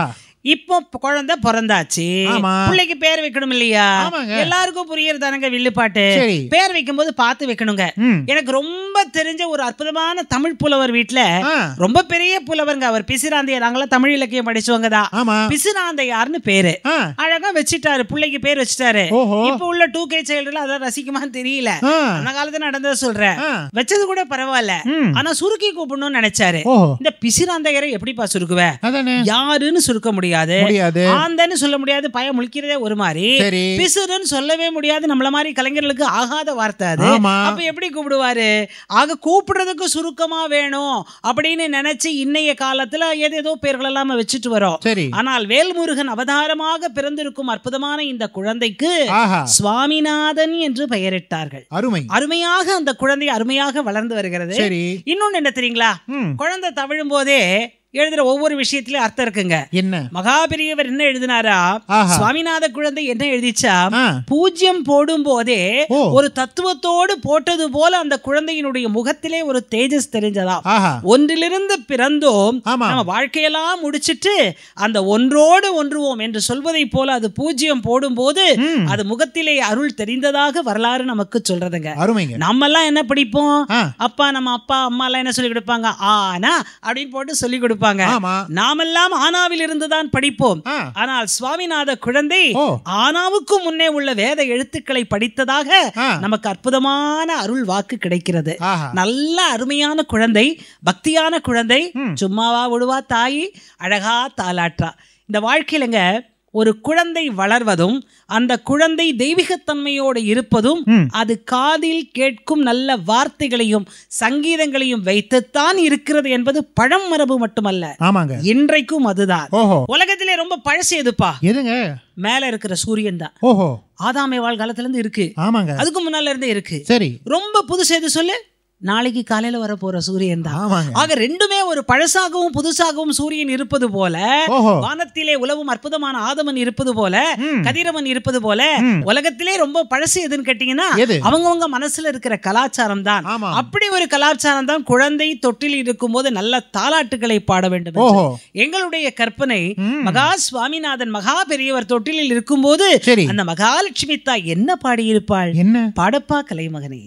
இப்போ குழந்தை பிறந்தாச்சு ஆமா. பிள்ளைக்கு பேர் வைக்கணும் இல்லையா ஆமாங்க. எல்லாருக்கும் புரியறதானங்க வில்லுப்பாட்டு சரி பேர் வைக்கும்போது பார்த்து வைக்கணுங்க ம் எனக்கு ரொம்ப தெரிஞ்ச ஒரு அற்புதமான தமிழ் புலவர் வீட்ல ஆ ரொம்ப பெரிய புலவருங்க அவர் பிசிராந்தையார் நாங்களாம் தமிழ் இலக்கியம் படிச்சவங்க தான் ஆமா பிசிராந்தையார்னு பேரு ஆ அழகா வச்சுட்டாரு பிள்ளைக்கு பேர் வச்சுட்டாரு ஓஹோ இப்ப உள்ள டூ கே சைல்டுல அதான் ரசிக்குமான்னு தெரியல ஆ அந்த காலத்துல நடந்ததை சொல்றேன் ஆ வச்சது கூட பரவாயில்ல ம் ஆனா சுருக்கி கூப்பிடணும்னு நினைச்சாரு ஓஹோ இந்த பிசிராந்தையரை எப்படிப்பா சுருக்குவ அதானே யாருன்னு சுருக்க முடியாது முடியாது ஆந்தன்னு சொல்ல முடியாது பய முழிக்கிறதே ஒரு மாதிரி சரி பிசுறுன்னு சொல்லவே முடியாது நம்மள மாதிரி கலைஞர்களுக்கு ஆகாத வார்த்தை அது ஆமா அப்ப எப்படி கூப்பிடுவாரு ஆக கூப்பிடுறதுக்கு சுருக்கமா வேணும் அப்படின்னு நினைச்சு இன்னைய காலத்துல ஏதேதோ பேர்கள் எல்லாம் வச்சுட்டு வரோம் சரி ஆனால் வேல்முருகன் அவதாரமாக பிறந்திருக்கும் அற்புதமான இந்த குழந்தைக்கு ஆஹா சுவாமிநாதன் என்று பெயரிட்டார்கள் அருமை அருமையாக அந்த குழந்தை அருமையாக வளர்ந்து வருகிறது சரி இன்னொன்னு என்ன தெரியுங்களா ம் குழந்தை தவிழும் போதே எழுதுற ஒவ்வொரு விஷயத்திலயும் அர்த்தம் இருக்குங்க என்ன மகாபெரியவர் என்ன எழுதினாரா ஆஹா சுவாமிநாத குழந்தை என்ன எழுதிச்சா ஆ பூஜ்யம் போடும் போதே ஓ. ஒரு தத்துவத்தோடு போட்டது போல அந்த குழந்தையினுடைய முகத்திலே ஒரு தேஜஸ் தெரிஞ்சதா ஆஹா ஒன்றிலிருந்து பிறந்தோம் ஆமா நம்ம வாழ்க்கையெல்லாம் முடிச்சிட்டு அந்த ஒன்றோடு ஒன்றுவோம் என்று சொல்வதை போல அது பூஜ்யம் போடும்போது ம் அது முகத்திலே அருள் தெரிந்ததாக வரலாறு நமக்கு சொல்றதுங்க அருமைங்க நம்மெல்லாம் என்ன படிப்போம் ஆ அப்பா நம்ம அப்பா அம்மா எல்லாம் என்ன சொல்லி கொடுப்பாங்க ஆனா அப்படின்னு போட்டு சொல்லி கொடுப்பாங்க ஆமா நாமெல்லாம் ஆனாவில் இருந்துதான் படிப்போம் ஆ ஆனால் சுவாமிநாத குழந்தை ஓ ஆனாவுக்கு முன்னே உள்ள வேத எழுத்துக்களை படித்ததாக ஆ நமக்கு அற்புதமான அருள் வாக்கு கிடைக்கிறது ஆஹா நல்ல அருமையான குழந்தை பக்தியான குழந்தை ம். சும்மாவா விடுவா தாயி அழகா தாலாற்றா இந்த வாழ்க்கையிலங்க ஒரு குழந்தை வளர்வதும் அந்த குழந்தை தெய்வீகத்தன்மையோடு இருப்பதும் ம் அது காதில் கேட்கும் நல்ல வார்த்தைகளையும் சங்கீதங்களையும் வைத்துத்தான் இருக்கிறது என்பது பழமரபு மட்டுமல்ல ஆமாங்க இன்றைக்கும் அதுதான் ஓஹோ உலகத்திலே ரொம்ப பழசு எதுப்பா எதுங்க மேல இருக்கிற சூரியன் தான் ஓஹோ ஆதாமே வாழ்காலத்துல இருந்து இருக்கு ஆமாங்க அதுக்கு முன்னால இருந்தே இருக்கு சரி ரொம்ப புதுசு எது சொல்லு நாளைக்கு காலையில வர போற சூரியன் தான் ஆமாங்க ஆக ரெண்டுமே ஒரு பழசாகவும் புதுசாகவும் சூரியன் இருப்பது போல ஓஹோ வானத்திலே உலவும் அற்புதமான ஆதமன் இருப்பது போல ம் கதிரவன் இருப்பது போல ம். உலகத்திலே ரொம்ப பழசு எதுன்னு கேட்டீங்கன்னா எது அவங்கவங்க மனசுல இருக்கிற கலாச்சாரம் தான் ஆமா அப்படி ஒரு கலாச்சாரம் தான் குழந்தை தொட்டில் இருக்கும்போது நல்ல தாலாட்டுகளை பாட வேண்டும் என்று. ஓஹோ எங்களுடைய கற்பனை ம். மகா சுவாமிநாதன் மகா பெரியவர் தொட்டிலில் இருக்கும்போது சரி அந்த மகாலட்சுமி தாய் என்ன பாடியிருப்பாள் என்ன பாடப்பா கலைமகனே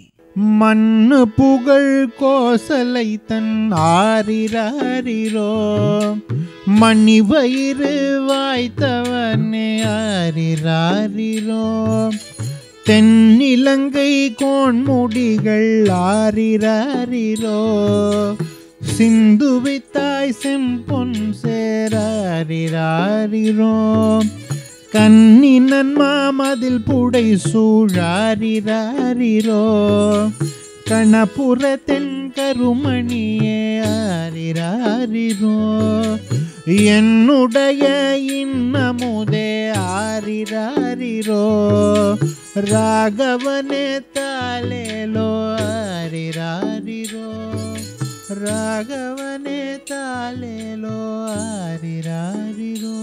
மண்ணு புகழ் கோசலை தன் ஆரிராரிரோ மணி வயிறு வாய்த்தவனே ஆரிராரிரோ தென்னிலங்கை கோன்முடிகள் ஆரிராரிரோ சிந்துவை தாய் செம்பொன் சேராரிராரிரோ கண்ணினன் மாமதில் புடை சூழாரிராரிரோ கணபுர தென் கருமணியே ஆரிராரிரோ என்னுடைய இன்னமுதே ஆரிராரிரோ ராகவனே தாலேலோ ஆரிராரிரோ ராகவனே தாலேலோ ஆரிராரிரோ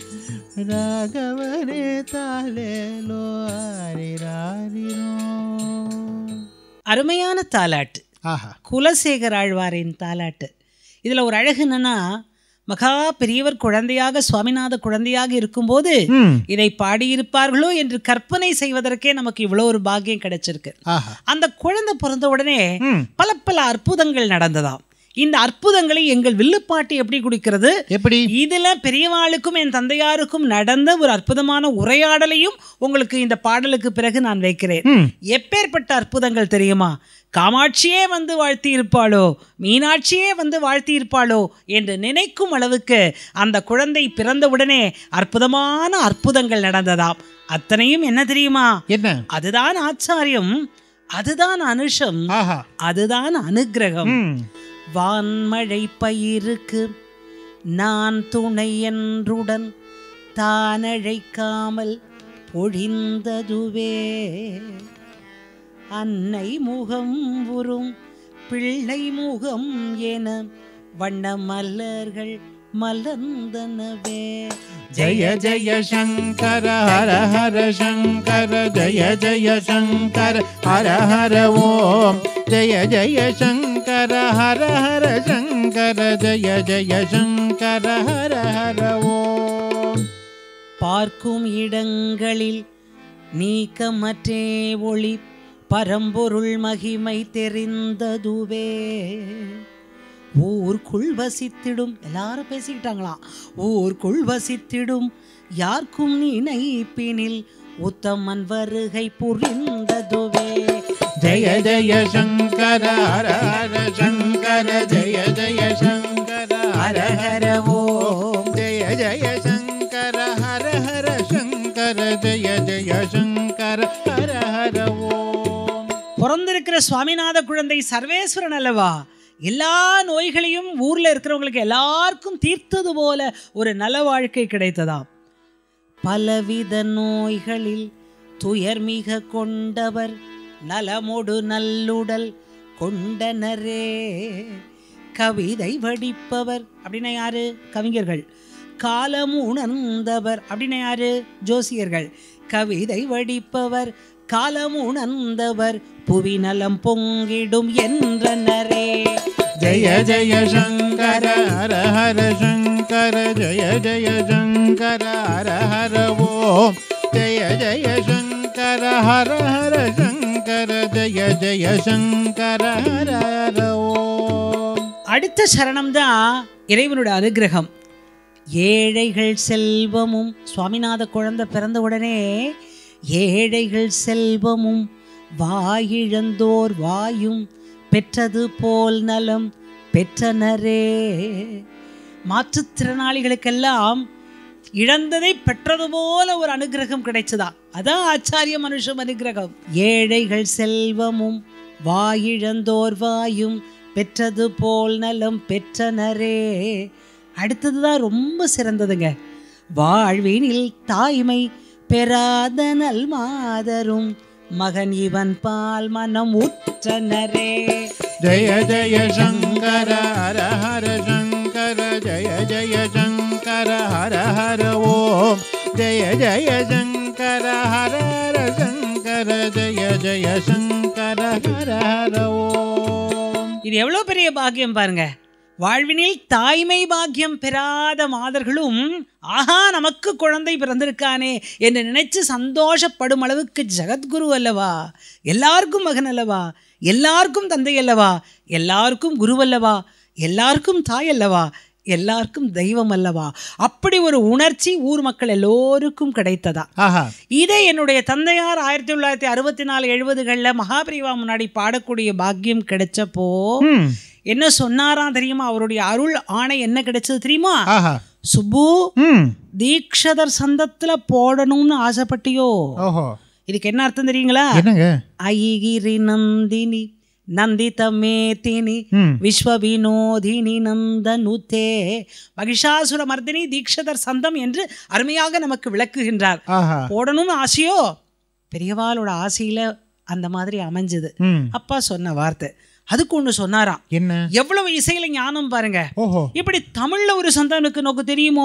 ராகவனே தாலேலோ ஆரிராரிரோ அருமையான தாலாட்டு ஆஹா குலசேகர் ஆழ்வாரின் தாலாட்டு இதுல ஒரு அழகு என்னன்னா மகா பெரியவர் குழந்தையாக சுவாமிநாத குழந்தையாக இருக்கும்போது ம் இதை பாடியிருப்பார்களோ என்று கற்பனை செய்வதற்கே நமக்கு இவ்வளோ ஒரு பாக்கியம் கிடைச்சிருக்கு ஆஹா அந்த குழந்தை பிறந்த உடனே ம் பல பல அற்புதங்கள் நடந்ததாம் இந்த அற்புதங்களை எங்கள் வில்லுப்பாட்டு எப்படி குடிக்கிறது எப்படி இதுல பெரியவாளுக்கும் என் தந்தையாருக்கும் நடந்த ஒரு அற்புதமான உரையாடலையும் உங்களுக்கு இந்த பாடலுக்கு பிறகு நான் வைக்கிறேன் ம் எப்பேற்பட்ட அற்புதங்கள் தெரியுமா காமாட்சியே வந்து வாழ்த்தி இருப்பாளோ மீனாட்சியே வந்து வாழ்த்தி இருப்பாளோ என்று நினைக்கும் அளவுக்கு அந்த குழந்தை பிறந்தவுடனே அற்புதமான அற்புதங்கள் நடந்ததாம் அத்தனையும் என்ன தெரியுமா என்ன அதுதான் ஆச்சாரியம் அதுதான் அனுஷம் ஆஹா அதுதான் அனுக்கிரகம் ம் வான்மழை பயிருக்கு நான் துணை என்றுடன் தானழைக்காமல் பொழிந்ததுவே அன்னை முகம் உறும் பிள்ளை முகம் என வண்ண மலர்கள் மலர்ந்தனவே ஜய ஜய சங்கர ஹர ஹர சங்கர ஜய ஜய சங்கர ஹர ஹர ஓம் ஜய ஜய சங்கர ஹர ஹர சங்கர ஜய ஜய சங்கர ஹர ஹர ஓம் பார்க்கும் இடங்களில் நீக்கமற்றே ஒளி பரம்பொருள் மகிமை தெரிந்ததுவே ஊர்க்குள் வசித்திடும் எல்லாரும் பேசிக்கிட்டாங்களாம் ஊர்க்குள் வசித்திடும் யாருக்கும் நினைப்பினில் உத்தமன் வருகை புரிந்ததுவே ஜய ஜய சங்கர ஹர ஹர சங்கர ஜய ஜய சங்கர ஹர ஹர ஓம் ஜய ஜய சங்கர ஹர ஹர சங்கர ஜய ஜய சங்கர ஹர ஹர ஓம் பிறந்திருக்கிற சுவாமிநாத குழந்தை சர்வேஸ்வரன் அல்லவா எல்லா நோய்களையும் ஊர்ல இருக்கிறவங்களுக்கு எல்லாருக்கும் தீர்த்தது போல ஒரு நல வாழ்க்கை கிடைத்ததாம் பலவித நோய்களில் துயர் மிக கொண்டவர் நலமொடு நல்லுடல் கொண்டனரே கவிதை வடிப்பவர் அப்படின்னா யாரு கவிஞர்கள் காலம் உணர்ந்தவர் அப்படின்னா யாரு ஜோசியர்கள் கவிதை வடிப்பவர் காலம் உணர்ந்தவர் புவி நலம் பொங்கிடும் என்றனரே ஜய ஜய சங்கர ஹர ஹர சங்கர ஜய ஜய சங்கர ஹர ஹர ஓம் ஜய ஜய சங்கர ஹர ஹர சங்கர ஜய ஜய சங்கர ஹர ஹர ஓம் அடுத்த சரணம் தான் இறைவனோட அனுகிரகம் ஏழைகள் செல்வமும் சுவாமிநாத குழந்தை பிறந்த உடனே ஏழைகள் செல்வமும் வாயிழந்தோர் வாயும் பெற்றது போல் நலம் பெற்றனரே மாற்றுத்திறனாளிகளுக்கெல்லாம் இழந்ததை பெற்றது போல ஒரு அனுகிரகம் கிடைச்சதா அதான் ஆச்சாரிய மனுஷம் அனுகிரகம் ஏழைகள் செல்வமும் வாயிழந்தோர் வாயும் பெற்றது போல் நலம் பெற்றனரே அடுத்ததுதான் ரொம்ப சிறந்ததுங்க வாழ்வினில் தாய்மை பெறாத நல் மாதரும் மகன் இவன் பால் மனம் உற்றனரே ஜய ஜய சங்கர ஹர ஹர சங்கர ஜய ஜய சங்கர ஹர ஹர ஓம் ஜய ஜய சங்கர ஹர ஹர சங்கர ஜய ஜய சங்கர ஹர ஹர ஓம் இது எவ்வளோ பெரிய பாக்கியம் பாருங்க வாழ்வினில் தாய்மை பாக்கியம் பெறாத மாதர்களும் ஆஹா நமக்கு குழந்தை பிறந்திருக்கானே என்று நினைச்சு சந்தோஷப்படும் அளவுக்கு ஜெகத்குரு அல்லவா எல்லாருக்கும் மகன் அல்லவா எல்லாருக்கும் தந்தை அல்லவா எல்லாருக்கும் குருவல்லவா எல்லாருக்கும் தாய் அல்லவா எல்லாருக்கும் தெய்வம் அல்லவா அப்படி ஒரு உணர்ச்சி ஊர் மக்கள் எல்லோருக்கும் கிடைத்ததா ஆஹா இதை என்னுடைய தந்தையார் ஆயிரத்தி தொள்ளாயிரத்தி அறுபத்தி நாலு எழுபதுகளில் மகாபிரிவா முன்னாடி பாடக்கூடிய பாக்கியம் கிடைச்சப்போ ம் என்ன சொன்னாராம் தெரியுமா அவருடைய அருள் ஆணை என்ன கிடைச்சது தெரியுமா ஆஹா சுப்பு ம் தீக்ஷதர் சந்தத்துல போடணும்னு ஆசைப்பட்டியோ ஓஹோ இதுக்கு என்ன அர்த்தம் தெரியுங்களா என்னங்க ஐகிரி நந்தினி நந்தித மேதினி ம் விஸ்வ வினோதினி நந்தனுதே மகிஷாசுர மர்தினி தீக்ஷதர் சந்தம் என்று அருமையாக நமக்கு விளக்குகின்றார் ஆஹா போடணும்னு ஆசையோ பெரியவாளோட ஆசையில அந்த மாதிரி அமைஞ்சது ம் அப்பா சொன்ன வார்த்தை அதுக்கு ஒன்று சொன்னாராம் என்ன எவ்வளவு இசையில ஞானம் பாருங்க ஓஹோ இப்படி தமிழ்ல ஒரு சந்தானுக்கு நோக்கு தெரியுமோ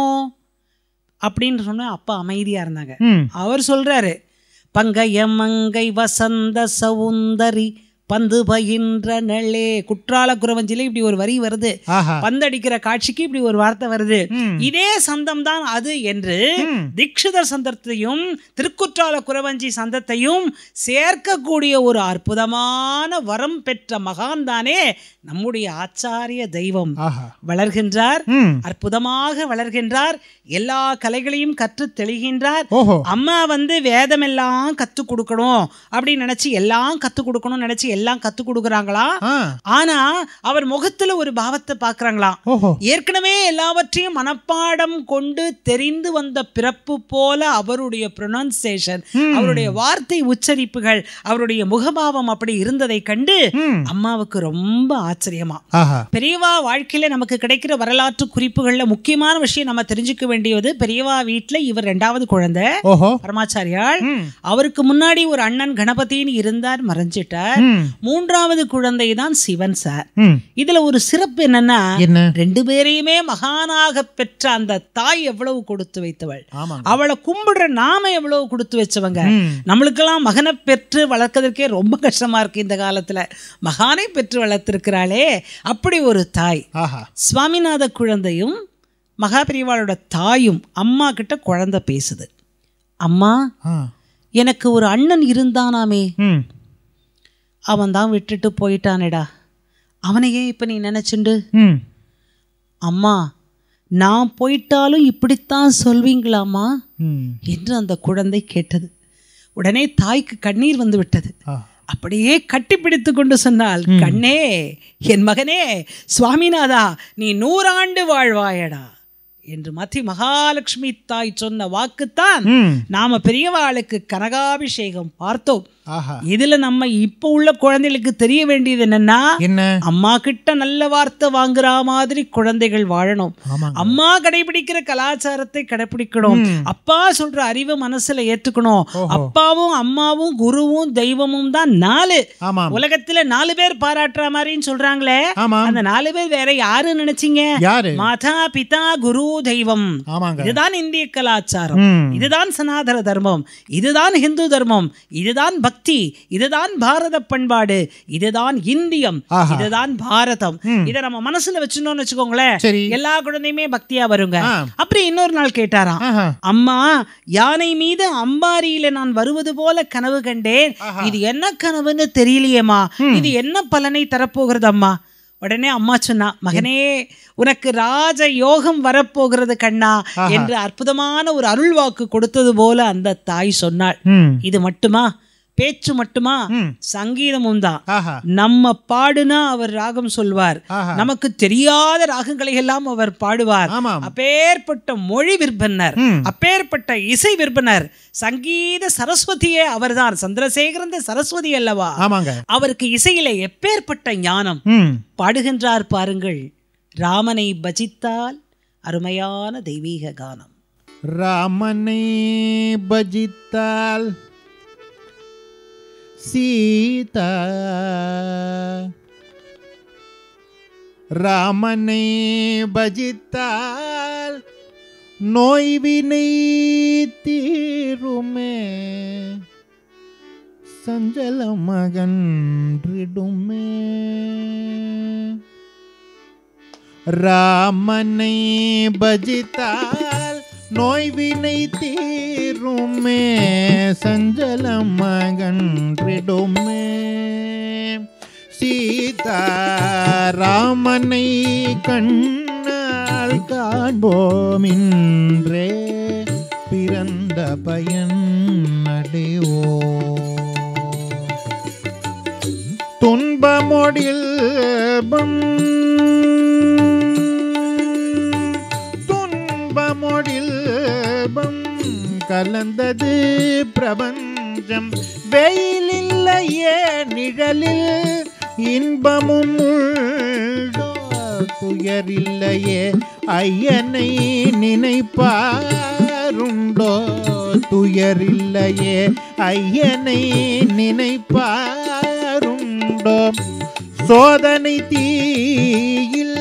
அப்படின்னு சொன்னா அப்பா அமைதியா இருந்தாங்க ம் அவர் சொல்றாரு பங்கைய மங்கை வசந்த சவுந்தரி பந்து பயின்ற நெளே குற்றால குறவஞ்சில இப்படி ஒரு வரி வருது ஆஹா பந்தடிக்கிற காட்சிக்கு இப்படி ஒரு வார்த்தை வருது ம் இதே சந்தம் தான் அது என்று ம். தீக்ஷிதர் சந்தத்தையும் திருக்குற்றால குறவஞ்சி சந்தத்தையும் சேர்க்கக்கூடிய ஒரு அற்புதமான வரம் பெற்ற மகான் தானே நம்முடைய ஆச்சாரிய தெய்வம் ஆஹா வளர்கின்றார் ம் அற்புதமாக வளர்கின்றார் எல்லா கலைகளையும் கற்று தெளிகின்றார் ஓஹோ அம்மா வந்து வேதமெல்லாம் கத்து கொடுக்கணும் அப்படின்னு நினைச்சு எல்லாம் கத்து கொடுக்கணும்னு நினைச்சு எல்லாம் கத்து கொடுக்குறாங்களா ஆ ஆனா அவர் முகத்துல ஒரு பாவத்தை பார்க்கறாங்களாம் ஓஹோ ஏற்கனவே எல்லாவற்றையும் மனப்பாடம் கொண்டு தெரிந்து வந்த பிறப்பு போல அவருடைய ப்ரொனன்சியேஷன் அவருடைய வார்த்தை உச்சரிப்புகள் அவருடைய முகபாவம் அப்படி இருந்ததை கண்டு ம் அம்மாவுக்கு ரொம்ப ஆச்சரியமா ஆஹா பெரியவா வாழ்க்கையில நமக்கு கிடைக்கிற வரலாற்று குறிப்புகள்ல முக்கியமான விஷயம் நம்ம தெரிஞ்சுக்க வேண்டியது பெரியவா வீட்டுல இவர் ரெண்டாவது குழந்தை ஓஹோ பரமாச்சாரியால் ம் அவருக்கு முன்னாடி ஒரு அண்ணன் கணபதின்னு இருந்தார் மறைஞ்சிட்டார் ம் மூன்றாவது குழந்தை தான் சிவன் சார் ம் இதுல ஒரு சிறப்பு என்னன்னா என்ன ரெண்டு பேரையுமே மகானாக பெற்ற அந்த தாய் எவ்வளவு கொடுத்து வைத்தவள் ஆமாங்க அவளை கும்பிடுற நாம எவ்வளவு கொடுத்து வச்சவங்க ம் நம்மளுக்கெல்லாம் மகனை பெற்று வளர்க்கறதுக்கே ரொம்ப கஷ்டமா இருக்கு இந்த காலத்துல மகானை பெற்று வளர்த்திருக்கிறாளே அப்படி ஒரு தாய் ஆஹா சுவாமிநாத குழந்தையும் மகாபிரிவாளோட தாயும் அம்மா கிட்ட குழந்தை பேசுது அம்மா ஆ எனக்கு ஒரு அண்ணன் இருந்தானாமே ம் அவன் தான் விட்டுட்டு போயிட்டானேடா அவனையே இப்போ நீ நினச்சிண்டு ம் அம்மா நான் போயிட்டாலும் இப்படித்தான் சொல்வீங்களாம்மா ம் என்று அந்த குழந்தை கேட்டது உடனே தாய்க்கு கண்ணீர் வந்து விட்டது ஆ அப்படியே கட்டிப்பிடித்து கொண்டு சொன்னால் கண்ணே என் மகனே சுவாமிநாதா நீ நூறாண்டு வாழ்வாயடா என்று மத்தி மகாலட்சுமி தாய் சொன்ன வாக்குத்தான் ம் நாம பெரியவாளுக்கு கனகாபிஷேகம் பார்த்தோம் ஆஹா இதுல நம்ம இப்போ உள்ள குழந்தைகளுக்கு தெரிய வேண்டியது என்னன்னா என்ன அம்மா கிட்ட நல்ல வார்த்தை வாங்குற மாதிரி குழந்தைகள் வாழணும் ஆமாங்க அம்மா கடைபிடிக்கிற கலாச்சாரத்தை கடைபிடிக்கணும் அப்பா சொல்ற அறிவை மனசுல ஏத்துக்கணும் அப்பாவும் அம்மாவும் குருவும் தெய்வமும் தான் நாலு ஆமாம் உலகத்துல நாலு பேர் பாராட்டுற மாதிரின்னு சொல்றாங்களே ஆமாம் அந்த நாலு பேர் வேற யாரு நினைச்சீங்க யாரு மாதா பிதா குரு தெய்வம் ஆமாங்க இதுதான் இந்திய கலாச்சாரம் ம் இதுதான் சனாதன தர்மம் இதுதான் ஹிந்து தர்மம் இதுதான் பக்தி இதுதான் பாரத பண்பாடு இதுதான் இந்தியம் ஆஹா. இதுதான் பாரதம் ம். இதை நம்ம மனசுல வச்சுனோம்னு வச்சுக்கோங்களேன் சரி எல்லா குழந்தையுமே பக்தியா வருங்க ஆ அப்புறம் இன்னொரு நாள் கேட்டாராம் ஆஹா அம்மா யானை மீது அம்பாரியில நான் வருவது போல கனவு கண்டேன் ஆஹா. இது என்ன கனவுன்னு தெரியலையேம்மா இது என்ன பலனை தரப்போகிறது அம்மா உடனே அம்மா சொன்னா மகனே உனக்கு ராஜ யோகம் வரப்போகிறது கண்ணா என்று அற்புதமான ஒரு அருள்வாக்கு கொடுத்தது போல அந்த தாய் சொன்னாள் ம் இது மட்டுமா பேச்சு மட்டுமா ம் சங்கீதமும் தான் ஆஹா நம்ம பாடுனா அவர் ராகம் சொல்வார் ஆஹா நமக்கு தெரியாத ராகங்களை எல்லாம் அவர் பாடுவார் ஆமாம் அப்பேற்பட்ட மொழி விற்பனர் ம் அப்பேற்பட்ட இசை விற்பனர் சங்கீத சரஸ்வதியே அவர்தான் சந்திரசேகரந்த சரஸ்வதி அல்லவா ஆமாங்க அவருக்கு இசையிலே எப்பேற்பட்ட ஞானம் ம் பாடுகின்றார் பாருங்கள் ராமனை பஜித்தால் அருமையான தெய்வீக கானம் ராமனை பஜித்தால் சீதா ராமனை பஜித்தால் நோய்வினை தீருமே சஞ்சல மகன்றிடுமே ராமனை பஜித்தால் நோய்வினை தீருமே சஞ்சல மகன்றிடுமே சீதா ராமனை கண்ணால் காண்போமின்றே பிறந்த பயன் அடைவோ துன்பமொடில் துன்பமொடில் கலந்தது பிரபஞ்சம் வெயிலில்லையே நிழலில் இன்பமும் உண்டோ துயரில்லையே ஐயனை நினைப்பாருண்டோ துயரில்லையே ஐயனை நினைப்பாருண்டோ சோதனை தீயில்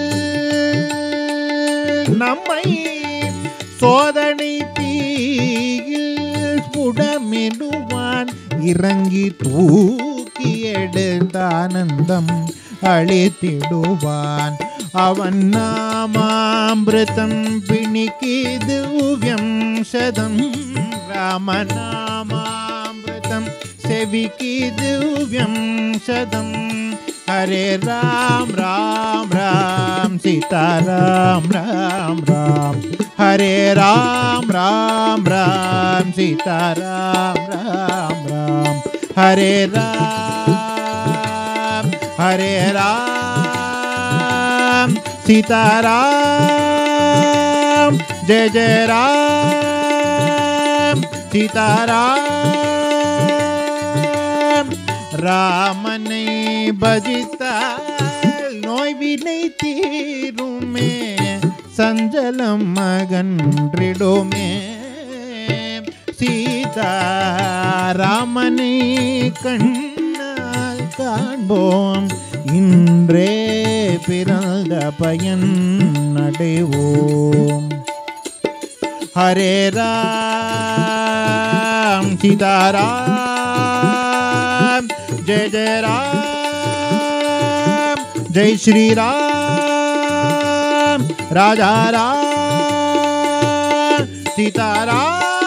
நம்மை சோதனை தீயில் புடமிடுவான் இறங்கி தூக்கி எடுத்தானந்தம் அழித்திடுவான் அவன் நாமாமிருதம் பிணிக்கிது சதம் ராமநாமாமிருதம் செவிக்கிது சதம் ஹரே ராம் ராம் ராம் சீதாராம் ராம் ராம் ஹரே ராம் ராம் ராம் சீதாராம் ராம் ராம் ஹரே ராம் ஹரே ராம் சீதாராம் ஜெய ஜெய ராம் சீதாராம் ராமனை பஜித்தால் நோய்வினை தீருமே சஞ்சலம் மகன்றிடுமே சீதா ராமனை கண்ணால் காண்போம் இன்றே பிறந்த பயன் அடைவோம் ஹரே ராம் சீதாராம் ஜெய ஜெய ராம் ஜெய் ஸ்ரீ ராம் ராஜாரா சீதாரா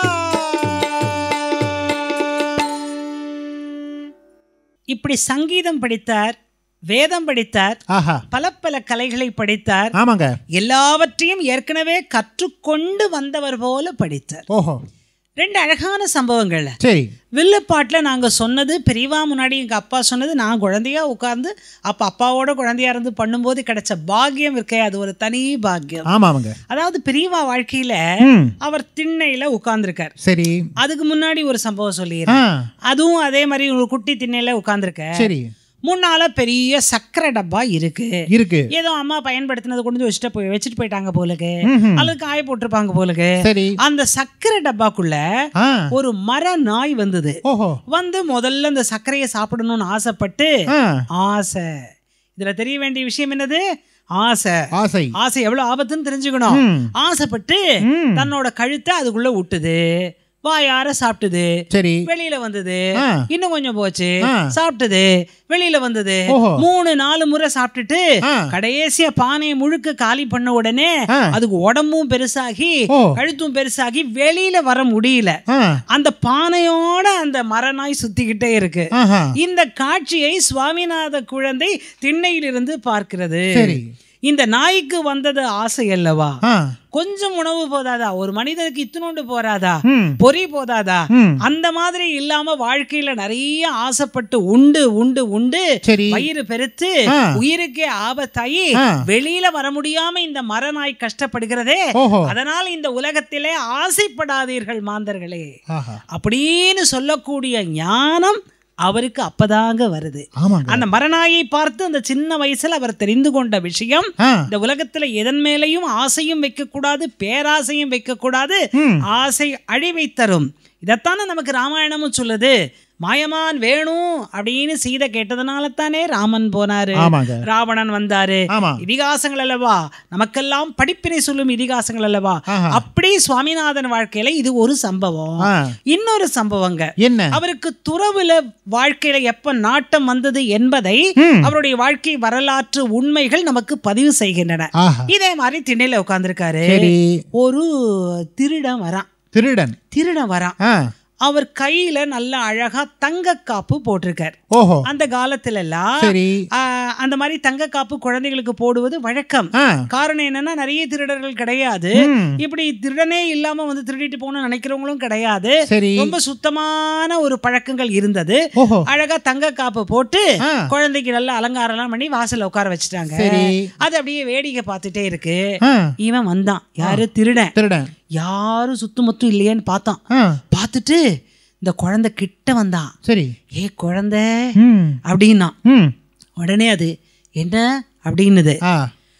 இப்படி சங்கீதம் படித்தார் வேதம் படித்தார் ஆஹா பல பல கலைகளை படித்தார் ஆமாங்க எல்லாவற்றையும் ஏற்கனவே கற்றுக்கொண்டு வந்தவர் போல படித்தார் ஓஹோ ரெண்டு அழகான சம்பவங்கள் சரி வில்லுப்பாட்டில் நாங்கள் சொன்னது பெரியவா முன்னாடி எங்கள் அப்பா சொன்னது நான் குழந்தையா உட்கார்ந்து அப்போ அப்பாவோட குழந்தையா இருந்து பண்ணும்போது கிடைச்ச பாக்கியம் இருக்கே அது ஒரு தனி பாக்கியம் ஆமாங்க அதாவது பெரியவா வாழ்க்கையில ம் அவர் திண்ணையில உட்கார்ந்துருக்கார் சரி அதுக்கு முன்னாடி ஒரு சம்பவம் சொல்லிடுறேன் ஆ அதுவும் அதே மாதிரி ஒரு குட்டி திண்ணையில உட்கார்ந்துருக்க சரி முன்னால பெரிய சக்கரை டப்பா இருக்கு இருக்கு ஏதோ அம்மா பயன்படுத்தினது கொண்டு வந்து வச்சுட்டு போய் வச்சுட்டு போயிட்டாங்க போலுக்கு ம்ஹும். அல்லது காய போட்டிருப்பாங்க போலுக்கு சரி அந்த சக்கரை டப்பாக்குள்ள ஆ ஒரு மர நாய் வந்தது ஓஹோ வந்து முதல்ல இந்த சர்க்கரையை சாப்பிடணும்னு ஆசைப்பட்டு ஆ ஆசை இதுல தெரிய வேண்டிய விஷயம் என்னது ஆசை ஆசை ஆசை எவ்வளவு ஆபத்துன்னு தெரிஞ்சுக்கணும் ம். ஆசைப்பட்டு ம். தன்னோட கழுத்தை அதுக்குள்ள விட்டுது வாயார சாப்பிட்டுது சரி வெளியில வந்தது ஆ. இன்னும் கொஞ்சம் போச்சு ஆ. சாப்பிட்டது வெளியில வந்தது ஓஹோ. மூணு நாலு முறை சாப்பிட்டுட்டு ஆ. கடைசியா பானையை முழுக்க காலி பண்ண உடனே ஆ. அதுக்கு உடம்பும் பெருசாகி ஓ. கழுத்தும் பெருசாகி வெளியில வர முடியல ஆ அந்த பானையோட அந்த மரநாய் சுத்திக்கிட்டே இருக்கு ஆஹா இந்த காட்சியை சுவாமிநாத குழந்தை திண்ணையிலிருந்து பார்க்கிறது சரி இந்த நாய்க்கு வந்தது ஆசை அல்லவா ஆ கொஞ்சம் உணவு போதாதா ஒரு மனிதனுக்கு இத்தினோண்டு போறாதா ம் பொறி போதாதா ம் அந்த மாதிரி இல்லாம வாழ்க்கையில நிறைய ஆசைப்பட்டு உண்டு உண்டு உண்டு சரி வயிறு பெருத்து ஆ. உயிருக்கே ஆபத்தாயி ஆ. வெளியில வர முடியாம இந்த மரநாய் கஷ்டப்படுகிறதே ஓஹோ அதனால் இந்த உலகத்திலே ஆசைப்படாதீர்கள் மாந்தர்களே ஆஹா அப்படின்னு சொல்லக்கூடிய ஞானம் அவருக்கு அப்பதாங்க வருது ஆமாங்க அந்த மரநாயை பார்த்து அந்த சின்ன வயசுல அவர் தெரிந்து கொண்ட விஷயம் ஆ இந்த உலகத்துல எதன் மேலையும் ஆசையும் வைக்கக்கூடாது பேராசையும் வைக்கக்கூடாது ம் ஆசை அழிவை தரும் இதைத்தானே நமக்கு ராமாயணமும் சொல்லுது மாயமான் வேணும் அப்படின்னு சீதை கேட்டதுனால தானே ராமன் போனாரு ஆமாங்க ராவணன் வந்தாரு ஆமா இதிகாசங்கள் அல்லவா நமக்கெல்லாம் படிப்பினை சொல்லும் இதிகாசங்கள் அல்லவா ஆஹா. அப்படி சுவாமிநாதன் வாழ்க்கையில இது ஒரு சம்பவம் ஆ இன்னொரு சம்பவங்க என்ன அவருக்கு துறவுல வாழ்க்கையில எப்ப நாட்டம் வந்தது என்பதை ம். அவருடைய வாழ்க்கை வரலாற்று உண்மைகள் நமக்கு பதிவு செய்கின்றன ஆஹா இதே மாதிரி திண்ணையில உட்கார்ந்திருக்காரு சரி ஒரு திருடன் வரான் திருடன் திருடன் வரான் ஆ அவர் கையில நல்ல அழகா தங்க காப்பு போட்டிருக்கார் ஓஹோ அந்த காலத்துல எல்லாம் சரி ஆ, அந்த மாதிரி தங்க காப்பு குழந்தைகளுக்கு போடுவது வழக்கம் ஆ காரணம் என்னன்னா நிறைய திருடர்கள் கிடையாது ம். இப்படி திருடனே இல்லாம வந்து திருடிட்டு போகணும்னு நினைக்கிறவங்களும் கிடையாது சரி ரொம்ப சுத்தமான ஒரு பழக்கங்கள் இருந்தது ஓஹோ அழகா தங்க காப்பு போட்டு ஆ குழந்தைக்கு நல்ல அலங்காரம்லாம் பண்ணி வாசல்ல உட்கார வச்சுட்டாங்க சரி அது அப்படியே வேடிக்கை பார்த்துட்டே இருக்கு ஆ இவன் வந்தான் யாரு திருடன் திருடன் யாரும் சுத்தமுத்தும் இல்லையேன்னு பார்த்தான் ஆ பார்த்துட்டு இந்த குழந்தை கிட்ட வந்தான் சரி ஏ குழந்தை ம் அப்படின்னா ம் உடனே அது என்ன அப்படின்னுது ஆ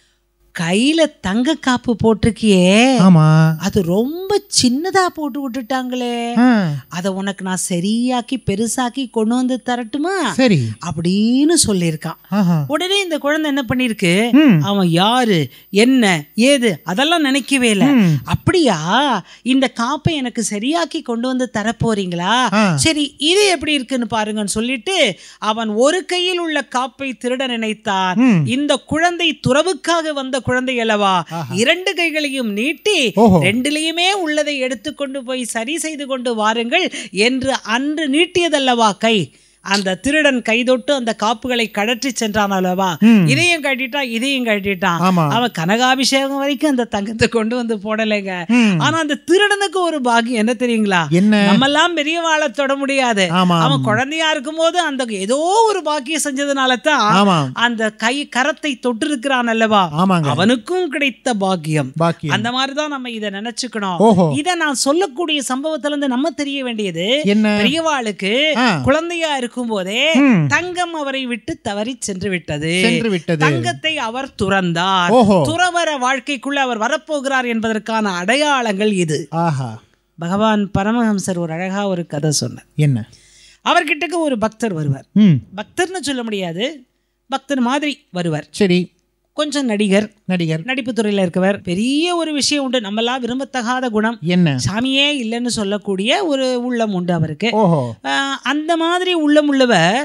கையில தங்க காப்பு போட்டிருக்கியே ஆமா அது ரொம்ப சின்னதா போட்டு விட்டுட்டாங்களே ஆ அதை உனக்கு நான் சரியாக்கி பெருசாக்கி கொண்டு வந்து தரட்டுமா சரி அப்படின்னு சொல்லியிருக்கான் ஆஹா உடனே இந்த குழந்தை என்ன பண்ணிருக்கு ம் அவன் யாரு என்ன ஏது அதெல்லாம் நினைக்கவே இல்லை ம். அப்படியா இந்த காப்பை எனக்கு சரியாக்கி கொண்டு வந்து தரப்போறீங்களா ஆ. சரி இது எப்படி இருக்குன்னு பாருங்கன்னு சொல்லிட்டு அவன் ஒரு கையில் உள்ள காப்பை திருட நினைத்தான் ம். இந்த குழந்தை துறவுக்காக வந்த குழந்தை அல்லவா இரண்டு கைகளையும் நீட்டி ஓஹோ. ரெண்டிலையுமே உள்ளதை எடுத்துக்கொண்டு போய் சரி செய்து கொண்டு வாருங்கள் என்று அன்று நீட்டியதல்லவா கை அந்த திருடன் கைதொட்டு அந்த காப்புகளை கடற்றி சென்றான் அல்லவா ம். இதையும் கட்டிட்டான் இதையும் கட்டிட்டான் ஆமா அவன் கனகாபிஷேகம் வரைக்கும் அந்த தங்கத்தை கொண்டு வந்து போடலைங்க ம். ஆனா அந்த திருடனுக்கு ஒரு பாக்கியம் என்ன தெரியுங்களா என்ன நம்மெல்லாம் பெரிய வாழை தொட முடியாது ஆமா அவன் குழந்தையா இருக்கும்போது அந்த ஏதோ ஒரு பாக்கியம் செஞ்சதுனால தான் ஆமா அந்த கை கரத்தை தொட்டு இருக்கிறான் அல்லவா ஆமாங்க அவனுக்கும் கிடைத்த பாக்கியம் பாக்கியம் அந்த மாதிரிதான் நம்ம இதை நினைச்சுக்கணும் ஓஹோ இத நான் சொல்லக்கூடிய சம்பவத்துல இருந்து நம்ம தெரிய வேண்டியது என்ன பெரியவாளுக்கு ஆ. குழந்தையா இருக்கும் போதே ம். தங்கம் அவரை விட்டு தவறி சென்று விட்டது சென்று விட்டது தங்கத்தை அவர் துறந்தார் ஓஹோ துறவர வாழ்க்கைக்குள்ள அவர் வரப்போகிறார் என்பதற்கான அடையாளங்கள் இது ஆஹா பகவான் பரமஹம்சர் ஒரு அழகா ஒரு கதை சொன்னார் என்ன அவர்கிட்டக்கு ஒரு பக்தர் வருவார் ம் பக்தர்னு சொல்ல முடியாது பக்தர் மாதிரி வருவார் சரி கொஞ்சம் நடிகர் நடிகர் நடிப்பு துறையில இருக்கவர் பெரிய ஒரு விஷயம் உண்டு நம்மெல்லாம் விரும்பத்தகாத குணம் என்ன சாமியே இல்லைன்னு சொல்லக்கூடிய ஒரு உள்ளம் உண்டு அவருக்கு ஓஹோ ஆஹ் அந்த மாதிரி உள்ளம் உள்ளவர்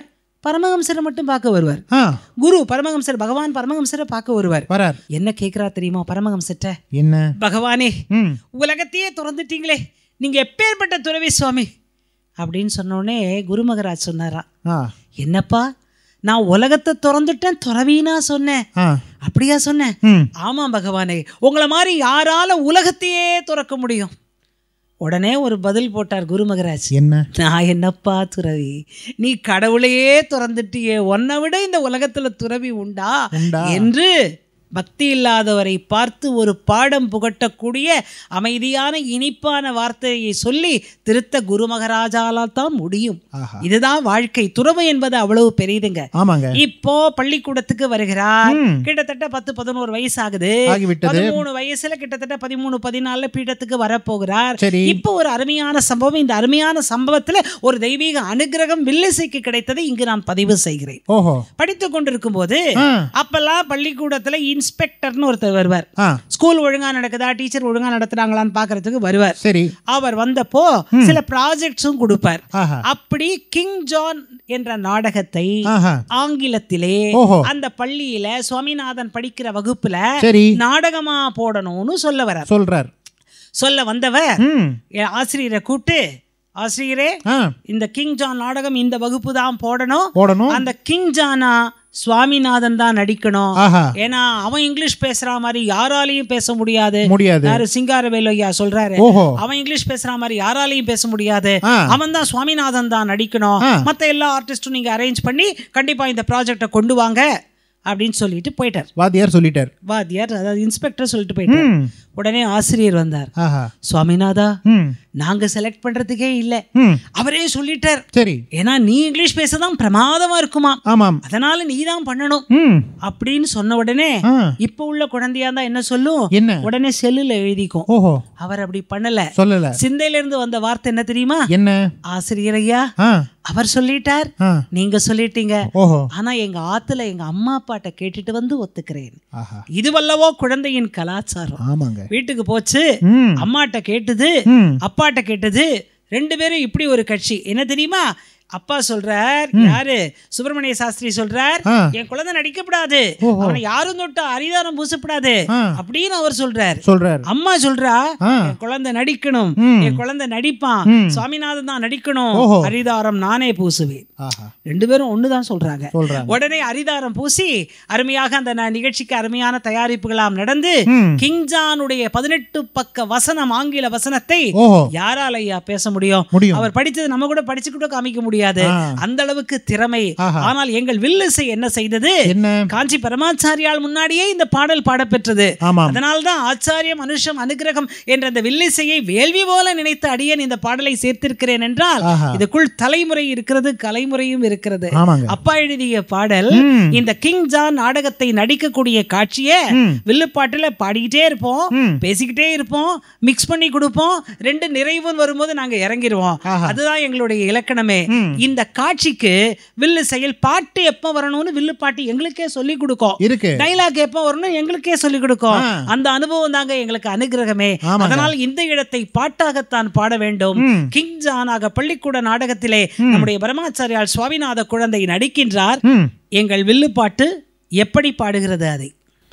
பரமஹம்சரை மட்டும் பார்க்க வருவார் ஆ குரு பரமஹம்சர் பகவான் பரமஹம்சரை பார்க்க வருவார் வரார் என்ன கேட்குறா தெரியுமா பரமஹம்சர்ட்ட என்ன பகவானே ம் உலகத்தையே திறந்துட்டீங்களே நீங்க எப்பேற்பட்ட துறவி சுவாமி அப்படின்னு சொன்னோடனே குரு மகராஜ் சொன்னாரா ஆ என்னப்பா நான் உலகத்தை திறந்துட்டேன் துறவினா சொன்னேன் ஆ அப்படியா சொன்னேன் ம் ஆமாம் பகவானே உங்களை மாதிரி யாரால உலகத்தையே துறக்க முடியும் உடனே ஒரு பதில் போட்டார் குரு மகராஜ் என்ன நான் என்னப்பா துறவி நீ கடவுளையே துறந்துட்டியே உன்னை விட இந்த உலகத்துல துறவி உண்டா உண்டா? என்று பக்தி இல்லாதவரை பார்த்து ஒரு பாடம் புகட்டக்கூடிய அமைதியான இனிப்பான வார்த்தையை சொல்லி திருத்த குரு மகராஜாலால் தான் முடியும் ஆஹா இதுதான் வாழ்க்கை துறவு என்பது அவ்வளவு பெரியதுங்க ஆமாங்க இப்போ பள்ளிக்கூடத்துக்கு வருகிறார் ம். கிட்டத்தட்ட பத்து பதினோரு வயசு ஆகுது ஆகிவிட்டது பதிமூணு வயசுல கிட்டத்தட்ட பதிமூணு பதினாலுல பீடத்துக்கு வரப்போகிறார் சரி இப்போ ஒரு அருமையான சம்பவம் இந்த அருமையான சம்பவத்துல ஒரு தெய்வீக அனுகிரகம் வில்லிசைக்கு கிடைத்ததை இங்கு நான் பதிவு செய்கிறேன் ஓஹோ படித்துக் கொண்டிருக்கும் போது ஆ அப்பெல்லாம் பள்ளிக்கூடத்துல இன்ஸ்பெக்டர்னு ஒருத்தர் வருவார் ஆ ஸ்கூல் ஒழுங்கா நடக்குதா டீச்சர் ஒழுங்கா நடத்துறாங்களான்னு பாக்குறதுக்கு வருவார் சரி அவர் வந்தப்போ சில ப்ராஜெக்ட்ஸும் கொடுப்பார் ஆஹா அப்படி கிங் ஜான் என்ற நாடகத்தை ஆஹா ஆங்கிலத்திலே ஓஹோ அந்த பள்ளியில சுவாமிநாதன் படிக்கிற வகுப்புல சரி நாடகமா போடணும்னு சொல்ல வரார் சொல்றார் சொல்ல வந்தவர் ம் என் ஆசிரியரை கூப்பிட்டு ஆசிரியரே ஆ இந்த கிங் ஜான் நாடகம் இந்த வகுப்பு தான் போடணும் போடணும் அந்த கிங் ஜானா சுவாமிநாதன் தான் நடிக்கணும் ஆஹா ஏன்னா அவன் இங்கிலீஷ் பேசுற மாதிரி யாராலையும் பேச முடியாது முடியாது யாரு சிங்காரவேலு ஐயா சொல்றாரு ஓஹோ அவன் இங்கிலீஷ் பேசுற மாதிரி யாராலையும் பேச முடியாது ஆ அவன் தான் சுவாமிநாதன் தான் நடிக்கணும் ஆ. மத்த எல்லா ஆர்டிஸ்டும் நீங்க அரேஞ்ச் பண்ணி கண்டிப்பா இந்த ப்ராஜெக்டை கொண்டு வாங்க அப்படின்னு சொல்லிட்டு போயிட்டார் வாத்தியார் சொல்லிட்டார் வாத்தியார் அதாவது இன்ஸ்பெக்டர் சொல்லிட்டு போயிட்டார் ம் உடனே ஆசிரியர் வந்தார் ஆஹா சுவாமிநாதா ம் நாங்க செலக்ட் பண்றதுக்கே இல்ல ம் அவரே சொல்லிட்டார் சரி ஏன்னா நீ இங்கிலீஷ் பேசதான் பிரமாதமா இருக்குமா ஆமாம் அதனால நீ தான் பண்ணணும் ம் அப்படின்னு சொன்ன உடனே ஆ இப்ப உள்ள குழந்தையா தான் என்ன சொல்லும் என்ன உடனே செல்லுல எழுதிக்கும் ஓஹோ அவர் அப்படி பண்ணல சொல்லல சிந்தையில இருந்து வந்த வார்த்தை என்ன தெரியுமா என்ன ஆசிரியர் ஐயா ஆ அவர் சொல்லிட்டார் ஆ நீங்க சொல்லிட்டீங்க ஓஹோ ஆனா எங்க ஆத்துல எங்க அம்மா அப்பாட்ட கேட்டுட்டு வந்து ஒத்துக்கிறேன் ஆஹா இதுவல்லவோ குழந்தையின் கலாச்சாரம் ஆமாங்க வீட்டுக்கு போச்சு ம் அம்மாட்ட கேட்டது ம் அப்பாட்ட கேட்டது ரெண்டு பேரும் இப்படி ஒரு கட்சி என்ன தெரியுமா அப்பா சொல்றார் யாரு சுப்பிரமணிய சாஸ்திரி சொல்றார் ஆ என் குழந்தை நடிக்கப்படாது ஓஹோ. அவனை யாரும் தொட்டா அரிதானம் பூசப்படாது ஆ அப்படின்னு அவர் சொல்றார் சொல்றார் அம்மா சொல்றா ஆ என் குழந்தை நடிக்கணும் ம். என் குழந்தை நடிப்பான் ம். சுவாமிநாதன் தான் நடிக்கணும் ஓஹோ. அரிதாரம் நானே பூசுவேன் ஆஹா ரெண்டு பேரும் ஒண்ணுதான் சொல்றாங்க சொல்றாங்க உடனே அரிதாரம் பூசி அருமையாக அந்த ந- நிகழ்ச்சிக்கு அருமையான தயாரிப்புகளாம் நடந்து ம் கிங்ஜானுடைய பதினெட்டு பக்க வசனம் ஆங்கில வசனத்தை ஓஹோ யாரால ஐயா பேச முடியும் முடியும் அவர் படிச்சது நம்ம கூட படிச்சு கூட காமிக்க முடியாது ஆ. அந்த அளவுக்கு திறமை ஆஹா. ஆனால் எங்கள் வில்லிசை என்ன செய்தது என்ன காஞ்சி பரமாச்சாரியால் முன்னாடியே இந்த பாடல் பாடப்பெற்றது ஆமாம் அதனால்தான் ஆச்சாரியம் மனுஷம் அனுகிரகம் என்ற அந்த வில்லிசையை வேள்வி போல நினைத்து அடியேன் இந்த பாடலை சேர்த்திருக்கிறேன் என்றால் ஆஹா இதுக்குள் தலைமுறை இருக்கிறது கலைமுறையும் இருக்கிறது ஆமாங்க அப்பா எழுதிய பாடல் ம் இந்த கிங் ஜான் நாடகத்தை நடிக்கக்கூடிய காட்சியை ம் வில்லுப்பாட்டுல பாடிக்கிட்டே இருப்போம் ம் பேசிக்கிட்டே இருப்போம் மிக்ஸ் பண்ணி கொடுப்போம் ரெண்டு நிறைவும் வரும்போது நாங்க இறங்கிடுவோம் ஆஹா. அதுதான் எங்களுடைய இலக்கணமே ம் இந்த காட்சிக்கு வில்லு செயல் பாட்டு எப்ப வரணும்னு வில்லு பாட்டு எங்களுக்கே சொல்லி கொடுக்கும் இருக்கு டைலாக் எப்ப வரணும் எங்களுக்கே சொல்லி கொடுக்கும் ஆ. அந்த அனுபவம் தாங்க எங்களுக்கு அனுகிரகமே ஆமாங்க. அதனால் இந்த இடத்தை பாட்டாகத்தான் பாட வேண்டும் ம் கிங் ஜானாக பள்ளிக்கூட நாடகத்திலே நம்முடைய பரமாச்சாரியால் சுவாமிநாத குழந்தை நடிக்கின்றார் ம் எங்கள் வில்லுப்பாட்டு எப்படி பாடுகிறது அதை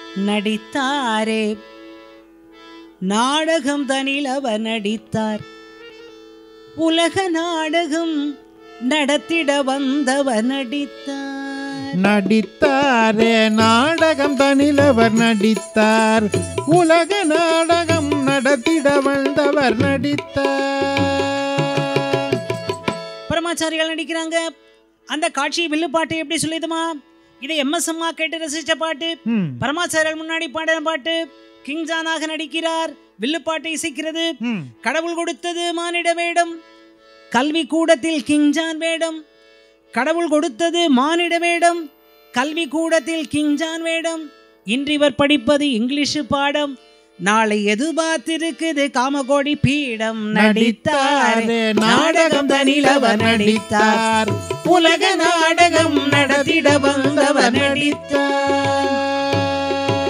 நடித்தாரே நாடகம் தனில் அவர் நடித்தார் உலக நாடகம் நடத்திட வந்தவர் நடித்தார் நடித்தாரே நாடகம் தனிலவர் நடித்தார் உலக நாடகம் நடத்திட வந்தவர் நடித்தார் பரமாச்சாரியால் நடிக்கிறாங்க அந்த காட்சி வில்லுப்பாட்டு எப்படி சொல்லிதுமா இதை எம்எஸ் அம்மா கேட்டு ரசிச்ச பாட்டு ம் பரமாச்சாரியால் முன்னாடி பாடின பாட்டு கிங் ஜானாக நடிக்கிறார் வில்லுப்பாட்டு இசைக்கிறது ம் கடவுள் கொடுத்தது மானிட வேடம் கல்வி கூடத்தில் கிங்ஜான் வேடம் கடவுள் கொடுத்தது மானிட வேடம் கல்வி கூடத்தில் கிங்ஜான் வேடம் இன்று இவர் படிப்பது இங்கிலீஷ் பாடம் நாளை எது பார்த்திருக்குது காமகோடி பீடம் நடித்தார் நடித்தாரே நாடகம் தனிலவர் நடித்தார் உலக நாடகம் நடத்திட வந்தவர் நடித்தார்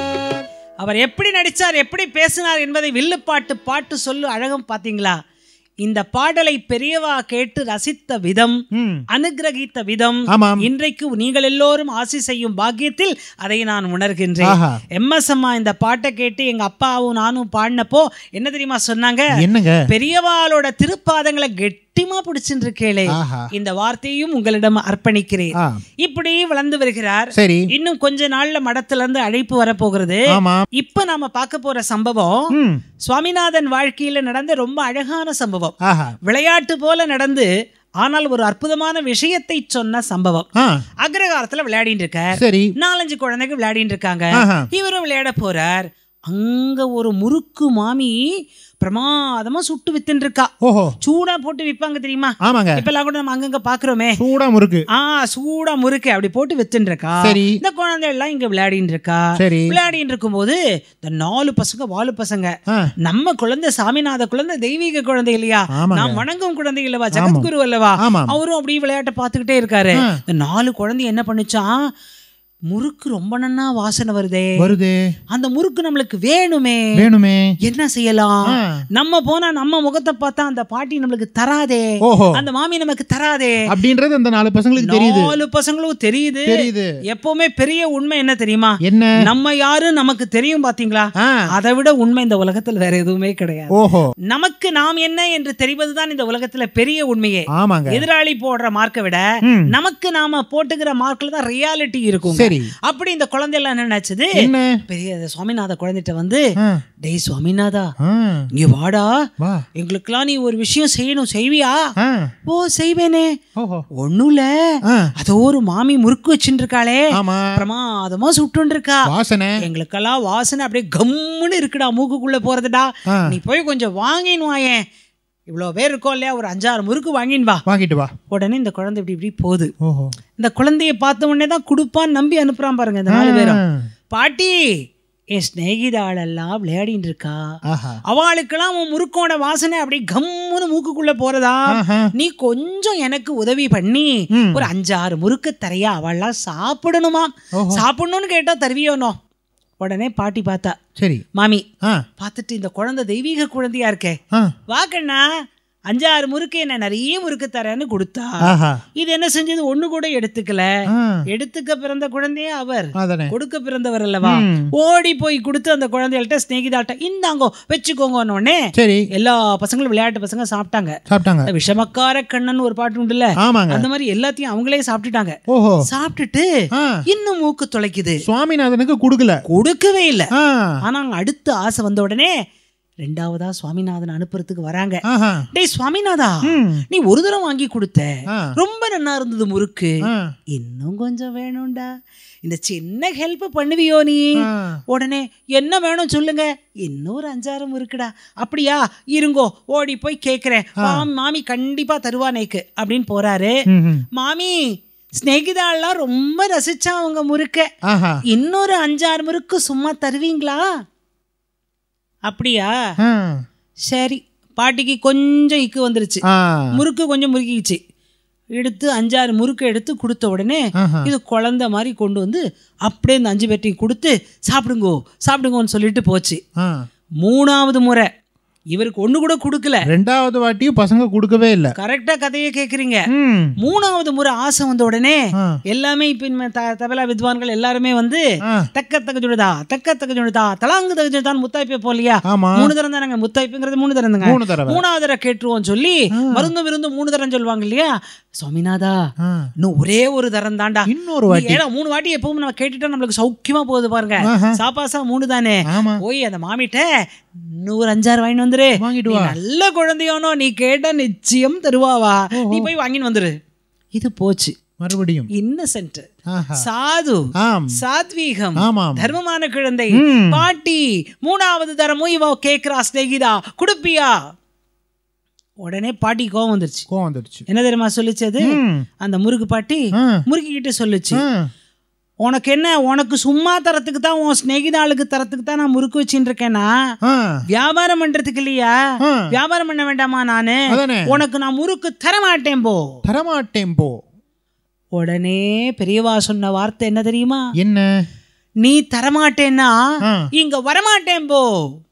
அவர் எப்படி நடிச்சார் எப்படி பேசினார் என்பதை வில்லுப்பாட்டு பாட்டு சொல்லு அழகும் பாத்தீங்களா இந்த பாடலை பெரியவா கேட்டு ரசித்த விதம் ம் அனுகிரகித்த விதம் ஆமாம் இன்றைக்கு நீங்கள் எல்லோரும் ஆசி செய்யும் பாக்கியத்தில் அதை நான் உணர்கின்றேன் ஆஹா எம் எஸ் அம்மா இந்த பாட்டை கேட்டு எங்க அப்பாவும் நானும் பாடினப்போ என்ன தெரியுமா சொன்னாங்க என்னங்க பெரியவாளோட திருப்பாதங்களை கெட்டிமா பிடிச்சிட்டு இருக்கேளே ஆஹா இந்த வார்த்தையும் உங்களிடம் அர்ப்பணிக்கிறேன் ஆ இப்படி வளர்ந்து வருகிறார் சரி இன்னும் கொஞ்ச நாள்ல மடத்துல இருந்து அழைப்பு வரப்போகிறது ஆமா இப்ப நாம பார்க்க போற சம்பவம் ம் சுவாமிநாதன் வாழ்க்கையில நடந்த ரொம்ப அழகான சம்பவம் ஆஹா விளையாட்டு போல நடந்து ஆனால் ஒரு அற்புதமான விஷயத்தை சொன்ன சம்பவம் ஆ அக்ரகாரத்துல விளையாடிட்டு இருக்கார் சரி நாலஞ்சு குழந்தைங்க விளையாடிட்டு இருக்காங்க ஆஹா இவரும் விளையாட போறார் அங்க ஒரு முறுக்கு மாமி பிரமாதமா சுட்டு வித்துன்னு இருக்கா ஓஹோ சூடா போட்டு விப்பாங்க தெரியுமா ஆமாங்க இப்பெல்லாம் கூட நம்ம அங்கங்க பாக்குறோமே சூடா முறுக்கு ஆ சூடா முறுக்கு அப்படி போட்டு வித்துன்னு இருக்கா சரி இந்த குழந்தை எல்லாம் இங்க விளையாடிட்டு இருக்கா சரி விளையாடிட்டு இருக்கும்போது இந்த நாலு பசங்க வாலு பசங்க ஆ நம்ம குழந்தை சாமிநாத குழந்தை தெய்வீக குழந்தை இல்லையா ஆமாங்க நாம் வணங்கும் குழந்தை இல்லவா ஜெகத்குரு அல்லவா ஆமாம் அவரும் அப்படியே விளையாட்டை பார்த்துக்கிட்டே இருக்காரு ஆ. இந்த நாலு குழந்தை என்ன பண்ணுச்சான் முறுக்கு ரொம்ப நன்னா வாசனை வருதே வருது அந்த முறுக்கு நம்மளுக்கு வேணுமே வேணுமே என்ன செய்யலாம் ஆ. நம்ம போனா நம்ம முகத்தை பார்த்தா அந்த பாட்டி நம்மளுக்கு தராதே ஓஹோ அந்த மாமி நமக்கு தராதே அப்படின்றது அந்த நாலு பசங்களுக்கு தெரியுது நாலு பசங்களும் தெரியுது தெரியுது எப்பவுமே பெரிய உண்மை என்ன தெரியுமா என்ன நம்ம யாரு நமக்கு தெரியும் பாத்தீங்களா ஆ அதை விட உண்மை இந்த உலகத்துல வேற எதுவுமே கிடையாது ஓஹோ நமக்கு நாம் என்ன என்று தெரிவதுதான் இந்த உலகத்துல பெரிய உண்மையே ஆமாங்க எதிராளி போடுற மார்க்கை விட ம் நமக்கு நாம போட்டுக்கிற மார்க்ல தான் ரியாலிட்டி இருக்கும் சரி அப்படி இந்த குழந்தை எல்லாம் என்ன நினைச்சது என்ன பெரிய இந்த சுவாமிநாத குழந்தைகிட்ட வந்து ஆ, டேய் சுவாமிநாதா ஆ, இங்க வாடா வா எங்களுக்கெல்லாம் நீ ஒரு விஷயம் செய்யணும் செய்வியா ஆ, ஓ செய்வேனே ஓஹோ ஒண்ணுல ஆ, அதோ ஒரு மாமி முறுக்கு வச்சுட்டு இருக்காளே ஆமா பிரமாதமா சுட்டு இருக்கா வாசனை எங்களுக்கெல்லாம் வாசனை அப்படியே கம்முன்னு இருக்குடா மூக்குக்குள்ள போறதுடா ஆ, நீ போய் கொஞ்சம் வாங்கின்னு வாயேன் இவ்வளோ பேர் இருக்கோம் இல்லையா ஒரு அஞ்சாறு முறுக்கு வாங்கின்னு வா வாங்கிட்டு வா உடனே இந்த குழந்தை இப்படி இப்படி போகுது ஓஹோ இந்த குழந்தைய பார்த்த உடனே தான் கொடுப்பான்னு நம்பி அனுப்புறான் பாருங்க இந்த நாலு பேரும் ஆ, பாட்டி என் ஸ்நேகிதாளெல்லாம் விளையாடின்னு இருக்கா ஆஹா அவளுக்கெல்லாம் உன் முறுக்கோட வாசனை அப்படியே கம்முன்னு மூக்குக்குள்ள போறதா ஆஹா நீ கொஞ்சம் எனக்கு உதவி பண்ணி ம். ஒரு அஞ்சாறு முறுக்கு தரையா அவள்லாம் சாப்பிடணுமா ஓஹோ சாப்பிடணும்னு கேட்டா தருவியோனோ உடனே பாட்டி பார்த்தா சரி மாமி ஆ பார்த்துட்டு இந்த குழந்தை தெய்வீக குழந்தையா இருக்கே ஆ வா கண்ணா அஞ்சாறு முறுக்கு என்ன நிறைய முறுக்கு தரேன்னு கொடுத்தா ஆஹா இது என்ன செஞ்சது ஒண்ணு கூட எடுத்துக்கல ஆ எடுத்துக்க பிறந்த குழந்தையே அவர் அதானே கொடுக்க பிறந்தவர் அல்லவா ம். ஓடி போய் கொடுத்து அந்த குழந்தைகள்ட்ட ஸ்நேகிதாட்ட இந்தாங்கோ வச்சுக்கோங்கன்னு உடனே சரி எல்லா பசங்களும் விளையாட்டு பசங்க சாப்பிட்டாங்க சாப்பிட்டாங்க இந்த விஷமக்கார கண்ணன் ஒரு பாட்டு உண்டுல்ல ஆமாங்க அந்த மாதிரி எல்லாத்தையும் அவங்களே சாப்பிட்டுட்டாங்க ஓஹோ சாப்பிட்டுட்டு ஆ இன்னும் மூக்கு தொலைக்குது சுவாமிநாதனுக்கு கொடுக்கல கொடுக்கவே இல்ல ஆ ஆனா அங்க அடுத்த ஆசை வந்த உடனே ரெண்டாவதா சுவாமிநாதன் அனுப்புறதுக்கு வராங்க ஆஹா டேய் சுவாமிநாதா ம் நீ ஒரு தடவை வாங்கி கொடுத்த ஆ ரொம்ப நல்லா இருந்தது முறுக்கு ஆ இன்னும் கொஞ்சம் வேணும்டா இந்த சின்ன ஹெல்ப் பண்ணுவியோ நீ ஆ உடனே என்ன வேணும் சொல்லுங்க இன்னொரு அஞ்சாறு முறுக்குடா அப்படியா இருங்கோ ஓடி போய் கேக்குறேன் மாமி மாமி கண்டிப்பா தருவா நேக்கு அப்படின்னு போறாரு ம், ம். மாமி ஸ்நேகிதாள்லாம் ரொம்ப ரசிச்சா அவங்க முறுக்க ஆஹா இன்னொரு அஞ்சாறு முறுக்கு சும்மா தருவீங்களா அப்படியா ஆ சரி பாட்டிக்கு கொஞ்சம் இக்கு வந்துருச்சு ஆ முறுக்கு கொஞ்சம் முறுக்கிச்சு எடுத்து அஞ்சாறு முறுக்கு எடுத்து கொடுத்த உடனே ஆஹா இது குழந்த மாதிரி கொண்டு வந்து அப்படியே இந்த அஞ்சு பேர்ட்டையும் கொடுத்து சாப்பிடுங்கோ சாப்பிடுங்கோன்னு சொல்லிட்டு போச்சு ஆ மூணாவது முறை இவருக்கு ஒண்ணு கூட கொடுக்கல ரெண்டாவது வாட்டியும் பசங்க கொடுக்கவே இல்ல கரெக்டா கதையை கேக்குறீங்க ம் மூணாவது முறை ஆசை வந்த உடனே ஆ எல்லாமே இப்ப இனிமே த- தபலா வித்வான்கள் எல்லாருமே வந்து ஆ தக்க தக்க ஜுடுதா தக்க தக்க ஜுடுதா தலாங்கு தக்க ஜுடுதான் முத்தாய்ப்பே போலியா ஆமா மூணு தரம் தானங்க முத்தாய்ப்புங்கிறது மூணு தரம் தாங்க மூணு தடவை மூணாவது தடவை கேட்டுருவோம் சொல்லி மருந்தும் விருந்து மூணு தரம் சொல்லுவாங்க இல்லையா சுவாமிநாதா ஆ இன்னும் ஒரே ஒரு தரம் தாண்டா இன்னொரு வாட்டி ஏன்னா மூணு வாட்டி எப்பவும் நம்ம கேட்டுட்டா நம்மளுக்கு சௌக்கியமா போகுது பாருங்க ஆஹா. சாப்பாசா மூணு தானே ஆமா போய் அந்த மாமிட்ட நூறு அஞ்சாறு வாங்கிட்டு வந்துரு வாங்கிட்டு நீ வா நல்ல குழந்தையோனோ நீ கேட்டா நிச்சயம் தருவாவா நீ போய் வாங்கின்னு வந்துரு இது போச்சு மறுபடியும் இன்னசென்ட் ஆஹா சாது ஆம் சாத்வீகம் ஆமாம் தர்மமான குழந்தை ம். பாட்டி மூணாவது தரமும் இவ கேக்குறா ஸ்நேகிதா குடுப்பியா உடனே பாட்டி கோவம் வந்துருச்சு கோவம் வந்துடுச்சு என்ன தெரியுமா சொல்லுச்சு அது ம். அந்த முருகு பாட்டி ஆ முறுக்கிக்கிட்டு சொல்லுச்சு ஆ உனக்கு என்ன உனக்கு சும்மா தரத்துக்கு தான் உன் ஸ்நேகிதாளுக்கு தரத்துக்கு தான் நான் முறுக்கு வச்சுட்டு இருக்கேனா ஆ வியாபாரம் பண்றதுக்கு இல்லையா ஆ வியாபாரம் பண்ண வேண்டாமா நானு அதானே உனக்கு நான் முறுக்கு தர மாட்டேன் போ தரமாட்டேன் போ உடனே பெரியவா சொன்ன வார்த்தை என்ன தெரியுமா என்ன நீ தரமாட்டேன்னா ஆ இங்க வரமாட்டேன் போ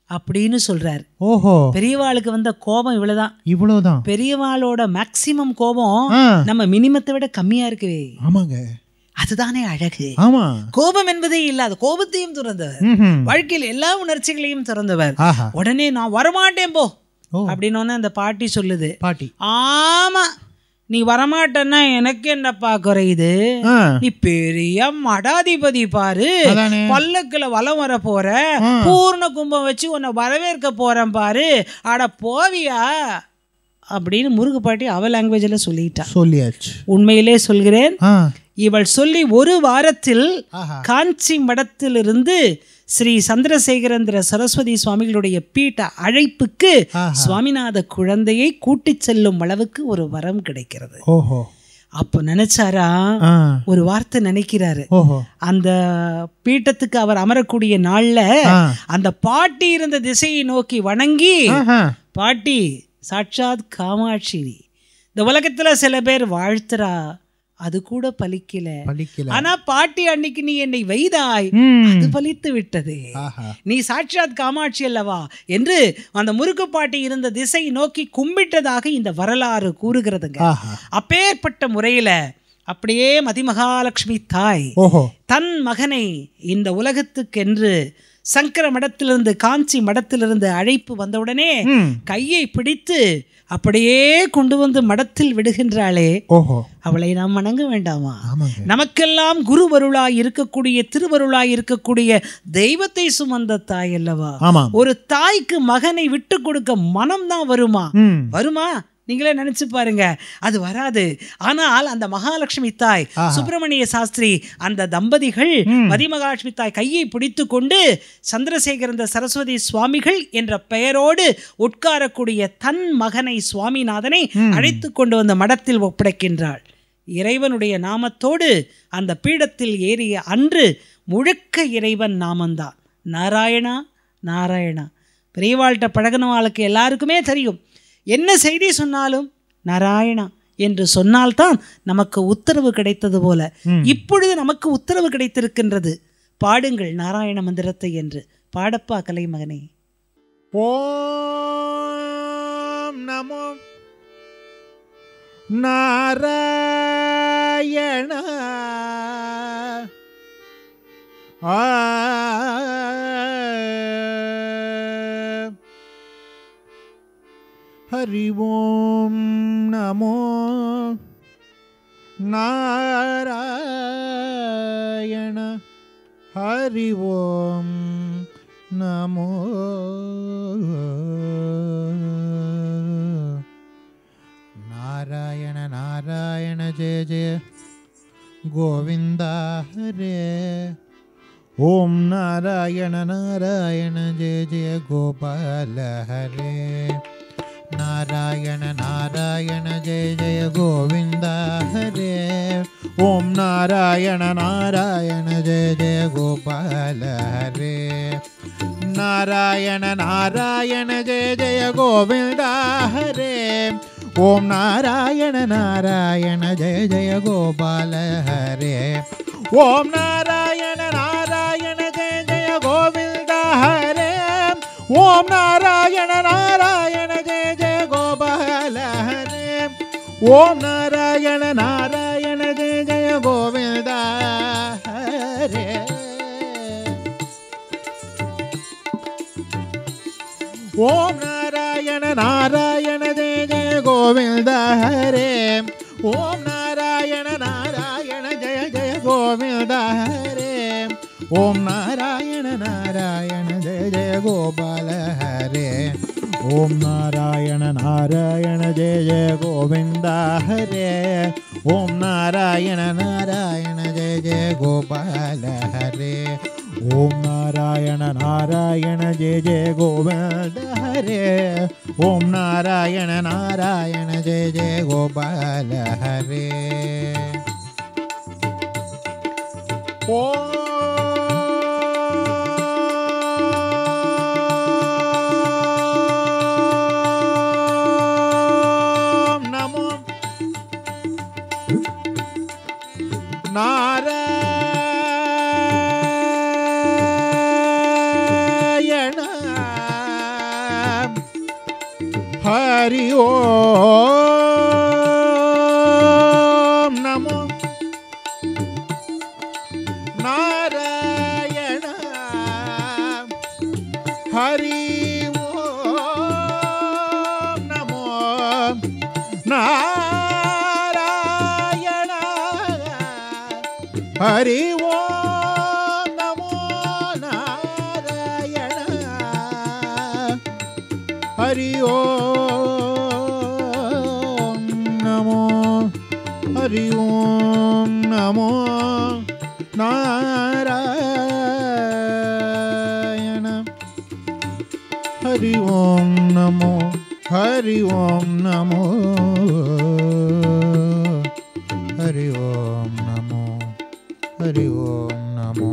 அப்படின்னு சொல்றாரு ஓஹோ பெரியவாளுக்கு வந்த கோபம் இவ்வளவுதான் இவ்வளவுதான் பெரியவாளோட மேக்சிமம் கோபம் ஆ, நம்ம மினிமத்தை விட கம்மியா இருக்குவே ஆமாங்க அதுதானே அழகு ஆமா கோபம் என்பதே இல்லாத கோபத்தையும் துறந்தவர் ம்ஹும். வாழ்க்கையில் எல்லா உணர்ச்சிகளையும் திறந்தவர் ஆஹா உடனே நான் வரமாட்டேன் போ ஓ அப்படின்னு அந்த பாட்டி சொல்லுது பாட்டி ஆமா நீ வரமாட்டேன்னா எனக்கு என்னப்பா குறையுது ஆ, நீ பெரிய மடாதிபதி பாரு அதானே பல்லக்குல வலம் வர போற ஆ. பூர்ண கும்பம் வச்சு உன்னை வரவேற்க போறேன் பாரு அட போவியா அப்படின்னு முருகு பாட்டி அவ லாங்குவேஜில் சொல்லிட்டா சொல்லியாச்சு உண்மையிலே சொல்கிறேன் ஆ இவள் சொல்லி ஒரு வாரத்தில் ஆஹா காஞ்சி மடத்திலிருந்து ஸ்ரீ சந்திரசேகரந்திர சரஸ்வதி சுவாமிகளுடைய பீட்ட அழைப்புக்கு ஆஹா. சுவாமிநாத குழந்தையை கூட்டிச் செல்லும் அளவுக்கு ஒரு வரம் கிடைக்கிறது ஓஹோ அப்போ நினைச்சாரா ஆ ஒரு வார்த்தை நினைக்கிறாரு ஓஹோ அந்த பீட்டத்துக்கு அவர் அமரக்கூடிய நாள்ல ஆ அந்த பாட்டி இருந்த திசையை நோக்கி வணங்கி ஆஹா பாட்டி சாட்சாத் காமாட்சி இந்த உலகத்துல சில பேர் வாழ்த்துறா அது கூட பலிக்கல பலிக்கல ஆனா பாட்டி அன்னைக்கு நீ என்னை வைதாய் ம். அது பலித்து விட்டது ஆஹா நீ சாட்சாத் காமாட்சி அல்லவா என்று அந்த முருகு பாட்டி இருந்த திசை நோக்கி கும்பிட்டதாக இந்த வரலாறு கூறுகிறதுங்க ஆஹா அப்பேற்பட்ட முறையில அப்படியே மதிமகாலட்சுமி தாய் ஓஹோ தன் மகனை இந்த உலகத்துக்கென்று சங்கர மடத்திலிருந்து காஞ்சி மடத்திலிருந்து அழைப்பு வந்தவுடனே ம் கையை பிடித்து அப்படியே கொண்டு வந்து மடத்தில் விடுகின்றாளே ஓஹோ அவளை நாம் வணங்க வேண்டாமா ஆமாங்க நமக்கெல்லாம் குருவருளாய் இருக்கக்கூடிய திருவருளாய் இருக்கக்கூடிய தெய்வத்தை சுமந்த தாய் அல்லவா ஆமாம் ஒரு தாய்க்கு மகனை விட்டு கொடுக்க மனம்தான் வருமா ம் வருமா நீங்களே நினைச்சு பாருங்க அது வராது ஆனால் அந்த மகாலட்சுமி தாய் ஆஹா. சுப்பிரமணிய சாஸ்திரி அந்த தம்பதிகள் ம். மதிமகாலட்சுமி தாய் கையை பிடித்து கொண்டு சந்திரசேகரந்த சரஸ்வதி சுவாமிகள் என்ற பெயரோடு உட்காரக்கூடிய தன் மகனை சுவாமிநாதனை அழைத்து கொண்டு வந்து மடத்தில் ஒப்படைக்கின்றாள் இறைவனுடைய நாமத்தோடு அந்த பீடத்தில் ஏறிய அன்று முழுக்க இறைவன் நாமந்தான் நாராயணா நாராயணா பெரியவாள்கிட்ட பழகினவாளுக்கு எல்லாருக்குமே தெரியும் என்ன செய்தி சொன்னாலும் நாராயணா என்று சொன்னால்தான் நமக்கு உத்தரவு கிடைத்தது போல இப்பொழுது நமக்கு உத்தரவு கிடைத்திருக்கின்றது பாடுங்கள் நாராயண மந்திரத்தை என்று பாடப்பா கலைமகனே ஓம் நமோ நாராயண ஆ ஹரி ஓம் நமோ நாராயண ஹரி ஓம் நமோ நாராயண நாராயண ஜெய ஜெய கோவிந்த ஹரே ஓம் நாராயண நாராயண ஜெய ஜெய கோபால ஹரே நாராயண நாராயண ஜெய ஜெய கோவிந்த ஹரே ஓம் நாராயண நாராயண ஜெய ஜெய கோபால ஹரே நாராயண நாராயண ஜெய ஜெய கோவிந்த ஹரே ஓம் நாராயண நாராயண ஜெய ஜெய கோபால ஹரே ஓம் நாராயண நாராயண ஜெய ஜெய கோவிந்த ஹரே ஓம் நாராயண நாராயண ஜெய ஜெய கோபால ஹரே ஓம் நாராயண நாராயண ஜெய ஜெய கோவிந்த ஹரே ஓம் நாராயண நாராயண ஜெய ஜெய கோவிந்த ஹரே ஓம் நாராயண நாராயண ஜெய ஜெய கோவிந்த ஹரே ஓம் நாராயண நாராயண ஜெய ஜெய கோபால ஹரே ஓம் நாராயண நாராயண ஜெய ஜெய கோவிந்த ஹரே ஓம் நாராயண நாராயண ஜெய ஜெய கோபால ஹரே ஓம் நாராயண நாராயண ஜெய ஜெய கோவிந்த ஹரே ஓம் நாராயண நாராயண ஜெய ஜெய கோபால ஹரே ஓம் நமோ நாராயண हरि ओम नमो नारायण हरि ओम नमो नारायण हरि ओम नमो नारायण हरि ओम नमो हरि ओम नमो नारायण हरि ओम नमो हरि ओम नमो हरि ओम नमो हरि ओम नमो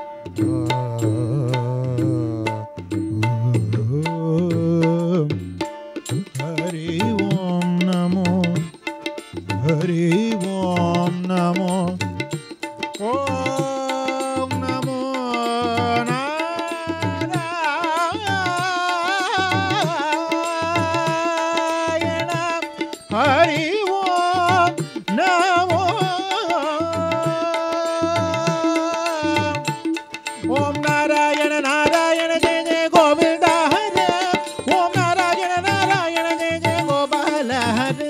हरि ओम नमो हरि ओम नमो ओम नमो नारायण हरि ओम नमो ओम नारायण नारायण जय जय गोविंद हरे ओम नारायण नारायण जय जय गोपाल हरे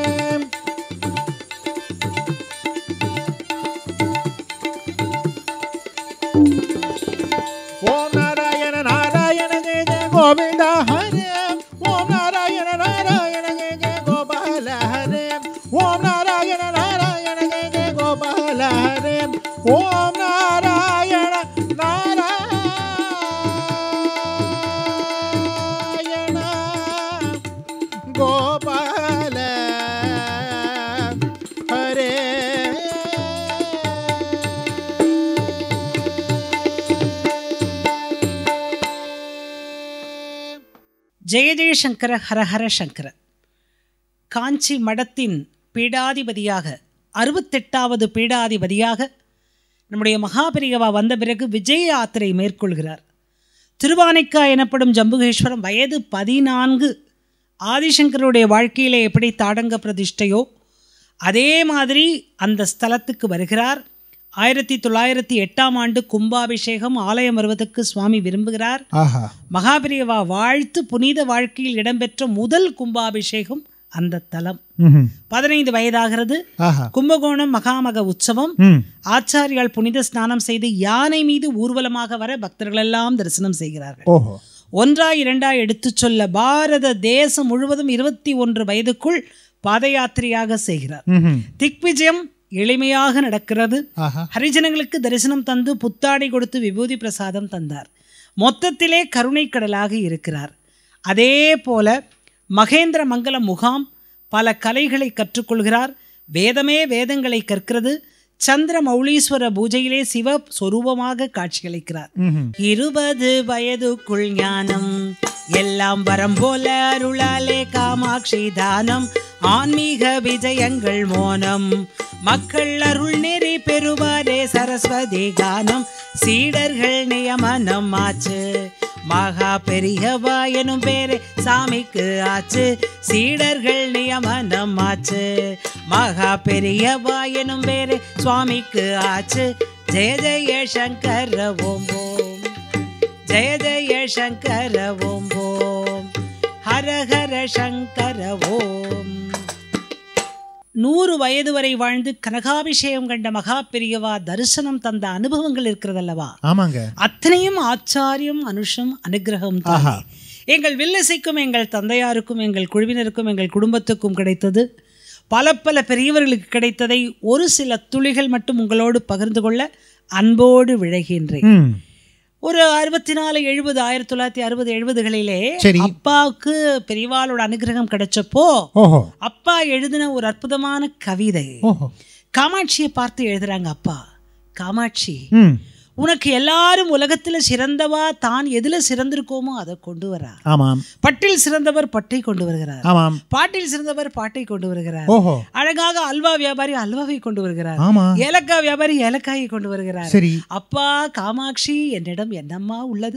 ओम नारायण नारायण जय जय गोविंद हरे ओम नारायण नारायण जय जय गोपाल हरे ओम नारायण नारायण जय जय गोपाल हरे ओम नारायण नारायण गोपाल हरे ஜெய ஜெயசங்கர ஹரஹர சங்கர காஞ்சி மடத்தின் பீடாதிபதியாக அறுபத்தெட்டாவது பீடாதிபதியாக நம்முடைய மகாபெரியவா வந்த பிறகு விஜய யாத்திரை மேற்கொள்கிறார் திருவானைக்கா எனப்படும் ஜம்புகேஸ்வரம் வயது பதினான்கு ஆதிசங்கருடைய வாழ்க்கையிலே எப்படி தாடங்க பிரதிஷ்டையோ அதே மாதிரி அந்த ஸ்தலத்துக்கு வருகிறார் ஆயிரத்தி தொள்ளாயிரத்தி எட்டாம் ஆண்டு கும்பாபிஷேகம் ஆலயம் வருவதற்கு சுவாமி விரும்புகிறார் ஆஹா மகாபிரியவா வாழ்த்து புனித வாழ்க்கையில் இடம்பெற்ற முதல் கும்பாபிஷேகம் அந்த தலம் ம்ஹும். பதினைந்து வயதாகிறது ஆஹா கும்பகோணம் மகாமக உற்சவம் ம் ஆச்சாரியால் புனித ஸ்நானம் செய்து யானை மீது ஊர்வலமாக வர பக்தர்கள் எல்லாம் தரிசனம் செய்கிறார்கள் ஓஹோ ஒன்றா இரண்டா எடுத்துச் சொல்ல பாரத தேசம் முழுவதும் இருபத்தி ஒன்று வயதுக்குள் பாத யாத்திரையாக செய்கிறார் ம்ஹும். திக்விஜயம் எளிமையாக நடக்கிறது ஆஹா ஹரிஜனங்களுக்கு தரிசனம் தந்து புத்தாடை கொடுத்து விபூதி பிரசாதம் தந்தார் மொத்தத்திலே கருணை கடலாக இருக்கிறார் அதே போல மகேந்திர மங்கல முகாம் பல கலைகளை கற்றுக்கொள்கிறார் வேதமே வேதங்களை கற்கிறது சந்திர மௌலீஸ்வர பூஜையிலே சிவ சொரூபமாக காட்சியளிக்கிறார் ம்ஹும். இருபது வயதுக்குள் ஞானம் எல்லாம் வரம் போல அருளாலே காமாட்சி தானம் ஆன்மீக விஜயங்கள் மோனம் மக்கள் அருள் நெறி பெறுவாரே சரஸ்வதி கானம் சீடர்கள் நியமனம் ஆச்சு மகா பெரியவா எனும் பேரே சாமிக்கு ஆச்சு சீடர்கள் நியமனம் ஆச்சு மகா பெரியவா எனும் பேரே சுவாமிக்கு ஆச்சு ஜெய ஜெய சங்கர ஓம் ஓம் ஜெய ஜெய சங்கர ஓம் ஓம் ஹர ஹர சங்கர ஓம் நூறு வயது வரை வாழ்ந்து கனகாபிஷேகம் கண்ட மகா பெரியவா தரிசனம் தந்த அனுபவங்கள் இருக்கிறதல்லவா ஆமாங்க அத்தனையும் ஆச்சாரியம் அனுஷம் அனுகிரகம் தான் ஆஹா எங்கள் வில்லிசைக்கும் எங்கள் தந்தையாருக்கும் எங்கள் குழுவினருக்கும் எங்கள் குடும்பத்துக்கும் கிடைத்தது பல பல பெரியவர்களுக்கு கிடைத்ததை ஒரு சில துளிகள் மட்டும் உங்களோடு பகிர்ந்து கொள்ள அன்போடு விழைகின்றேன் ம் ஒரு அறுபத்தி நாலு எழுபது ஆயிரத்தி தொள்ளாயிரத்தி அறுபது எழுபதுகளிலே சரி. அப்பாவுக்கு பெரியவாளோட அனுகிரகம் கிடைச்சப்போ ஓஹோ அப்பா எழுதின ஒரு அற்புதமான கவிதை ஓஹோ காமாட்சியை பார்த்து எழுதுறாங்க அப்பா காமாட்சி ம் உனக்கு எல்லாரும் உலகத்துல சிறந்தவா தான் எதுல சிறந்திருக்கோமோ அதை கொண்டு வரா ஆமாம் பட்டில் சிறந்தவர் பட்டை கொண்டு வருகிறார் ஆமாம் பாட்டில் சிறந்தவர் பாட்டை கொண்டு வருகிறார் ஓஹோ அழகாக அல்வா வியாபாரி அல்வாவை கொண்டு வருகிறார் ஆமா ஏலக்காய் வியாபாரி ஏலக்காயை கொண்டு வருகிறார் சரி அப்பா காமாட்சி என்னிடம் என்னம்மா உள்ளது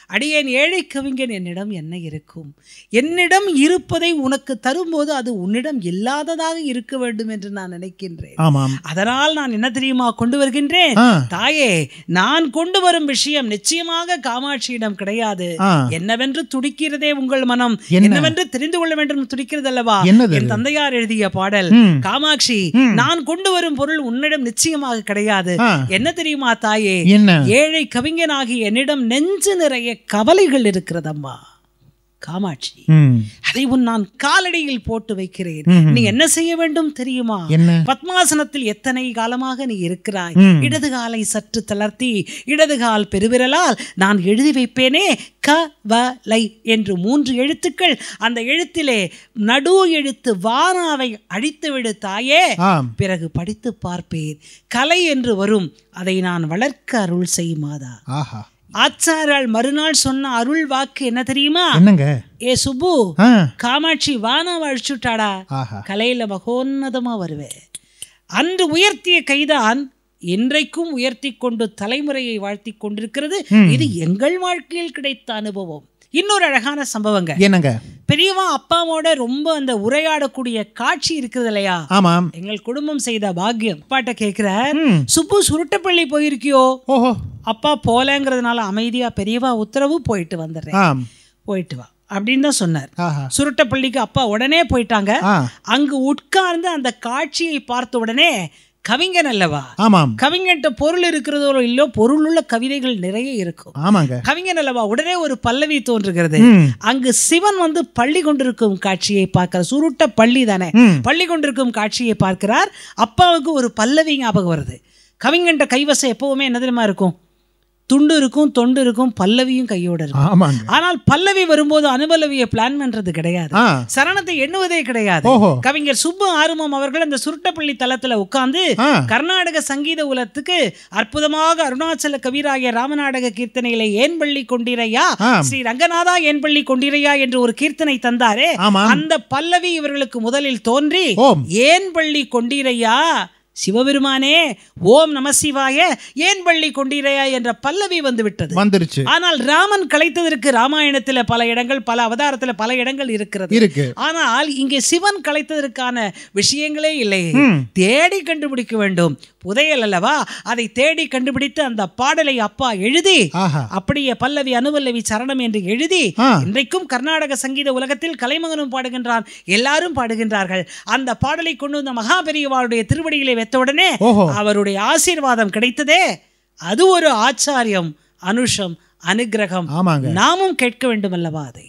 அடியேன் ஏழை கவிஞன் என்னிடம் என்ன இருக்கும் என்னிடம் இருப்பதை உனக்கு தரும்போது அது உன்னிடம் இல்லாததாக இருக்க வேண்டும் என்று நான் நினைக்கின்றேன் ஆமாம் அதனால் நான் என்ன தெரியுமா கொண்டு வருகின்றேன் ஆ தாயே நான் கொண்டு வரும் விஷயம் நிச்சயமாக காமாட்சியிடம் கிடையாது ஆ என்னவென்று துடிக்கிறதே உங்கள் மனம் என்ன? என்னவென்று தெரிந்து கொள்ள வேண்டும் துடிக்கிறது அல்லவா என்னது என் தந்தையார் எழுதிய பாடல் ம். காமாட்சி ம். நான் கொண்டு வரும் பொருள் உன்னிடம் நிச்சயமாக கிடையாது ஆ என்ன தெரியுமா தாயே என்ன ஏழை கவிஞனாகி என்னிடம் நெஞ்சு நிறைய கவலைகள் இருக்கிறதம்மா காமாட்சி ம் அதை உன் நான் காலடியில் போட்டு வைக்கிறேன் ம். நீ என்ன செய்ய வேண்டும் தெரியுமா என்ன பத்மாசனத்தில் எத்தனை காலமாக நீ இருக்கிறாய் ம். இடது காலை சற்று தளர்த்தி இடது கால் பெருவிரலால் நான் எழுதி வைப்பேனே க வ லை என்று மூன்று எழுத்துக்கள் அந்த எழுத்திலே நடு எழுத்து வானாவை அழித்து விடு தாயே ஆம் பிறகு படித்து பார்ப்பேன் கலை என்று வரும் அதை நான் வளர்க்க அருள் செய் மாதா ஆஹா ஆச்சாரால் மறுநாள் சொன்ன அருள் வாக்கு என்ன தெரியுமா என்னங்க ஏ சுப்பு ஆ காமாட்சி வானாவை அழிச்சுட்டாடா ஆஹா கலையில மகோன்னதமா வருவேன் அன்று உயர்த்திய கைதான் இன்றைக்கும் உயர்த்தி கொண்டு தலைமுறையை வாழ்த்தி கொண்டிருக்கிறது இது எங்கள் வாழ்க்கையில் கிடைத்த அனுபவம் இன்னொரு அழகான சம்பவங்க என்னங்க பெரியவா அப்பாவோட ரொம்ப அந்த உரையாடக்கூடிய காட்சி இருக்குது இல்லையா ஆமாம் எங்கள் குடும்பம் செய்த பாக்கியம் அப்பாட்ட கேட்கிறார் ம் சுப்பு சுருட்டப்பள்ளி போயிருக்கியோ ஓஹோ அப்பா போலங்கிறதுனால அமைதியா பெரியவா உத்தரவு போயிட்டு வந்துடுறேன் ஆம் போயிட்டு வா அப்படின்னு தான் சொன்னார் ஆஹா சுருட்டப்பள்ளிக்கு அப்பா உடனே போயிட்டாங்க ஆ அங்கு உட்கார்ந்து அந்த காட்சியை பார்த்த உடனே கவிஞன் அல்லவா ஆமாம் கவிஞன்ட்ட பொருள் இருக்கிறதோ இல்லையோ பொருள் உள்ள கவிதைகள் நிறைய இருக்கும் ஆமாங்க கவிஞன் அல்லவா உடனே ஒரு பல்லவி தோன்றுகிறது ம் அங்கு சிவன் வந்து பள்ளி கொண்டிருக்கும் காட்சியை பார்க்கிறார் சுருட்ட பள்ளி தானே ம் பள்ளி கொண்டிருக்கும் காட்சியை பார்க்கிறார் அப்பாவுக்கு ஒரு பல்லவி ஞாபகம் வருது கவிஞன்ட்ட கைவசம் எப்பவுமே என்ன தெரியுமா இருக்கும் துண்டு இருக்கும் தொண்டு இருக்கும் பல்லவியும் கையோட இருக்கும் ஆமாங்க ஆனால் பல்லவி வரும்போது அனுபல்லவியை பிளான் பண்றது கிடையாது ஆ சரணத்தை எண்ணுவதே கிடையாது ஓஹோ கவிஞர் சுப்பு ஆறுமம் அவர்கள் அந்த சுருட்டப்பள்ளி தளத்துல உட்கார்ந்து ஆ கர்நாடக சங்கீத உலகத்துக்கு அற்புதமாக அருணாச்சல கவிராகிய ராமநாடக கீர்த்தனையில ஏன் பள்ளி கொண்டிரையா ஆம். ஸ்ரீ ரங்கநாதா ஏன் பள்ளி கொண்டிரையா என்று ஒரு கீர்த்தனை தந்தாரே ஆமாம் அந்த பல்லவி இவர்களுக்கு முதலில் தோன்றி ஓம் ஏன் பள்ளி கொண்டிரையா சிவபெருமானே ஓம் நம சிவாய ஏன் பள்ளி கொண்டிரையா என்ற பல்லவி வந்து விட்டது வந்துருச்சு ஆனால் ராமன் கலைத்ததற்கு ராமாயணத்துல பல இடங்கள் பல அவதாரத்துல பல இடங்கள் இருக்கிறது இருக்கு ஆனால் இங்கே சிவன் கலைத்ததற்கான விஷயங்களே இல்லை ம் தேடி கண்டுபிடிக்க வேண்டும் புதையல் அல்லவா அதை தேடி கண்டுபிடித்து அந்த பாடலை அப்பா எழுதி ஆஹா அப்படியே பல்லவி அனுபல்லவி சரணம் என்று எழுதி ஆ இன்றைக்கும் கர்நாடக சங்கீத உலகத்தில் கலைமகனும் பாடுகின்றான் எல்லாரும் பாடுகின்றார்கள் அந்த பாடலை கொண்டு வந்த மகாபெரியவாளுடைய திருவடிகளை வைத்த உடனே ஓஹோ அவருடைய ஆசீர்வாதம் கிடைத்ததே அது ஒரு ஆச்சாரியம் அனுஷம் அனுக்கிரகம் ஆமாங்க நாமும் கேட்க வேண்டும் அல்லவா அதை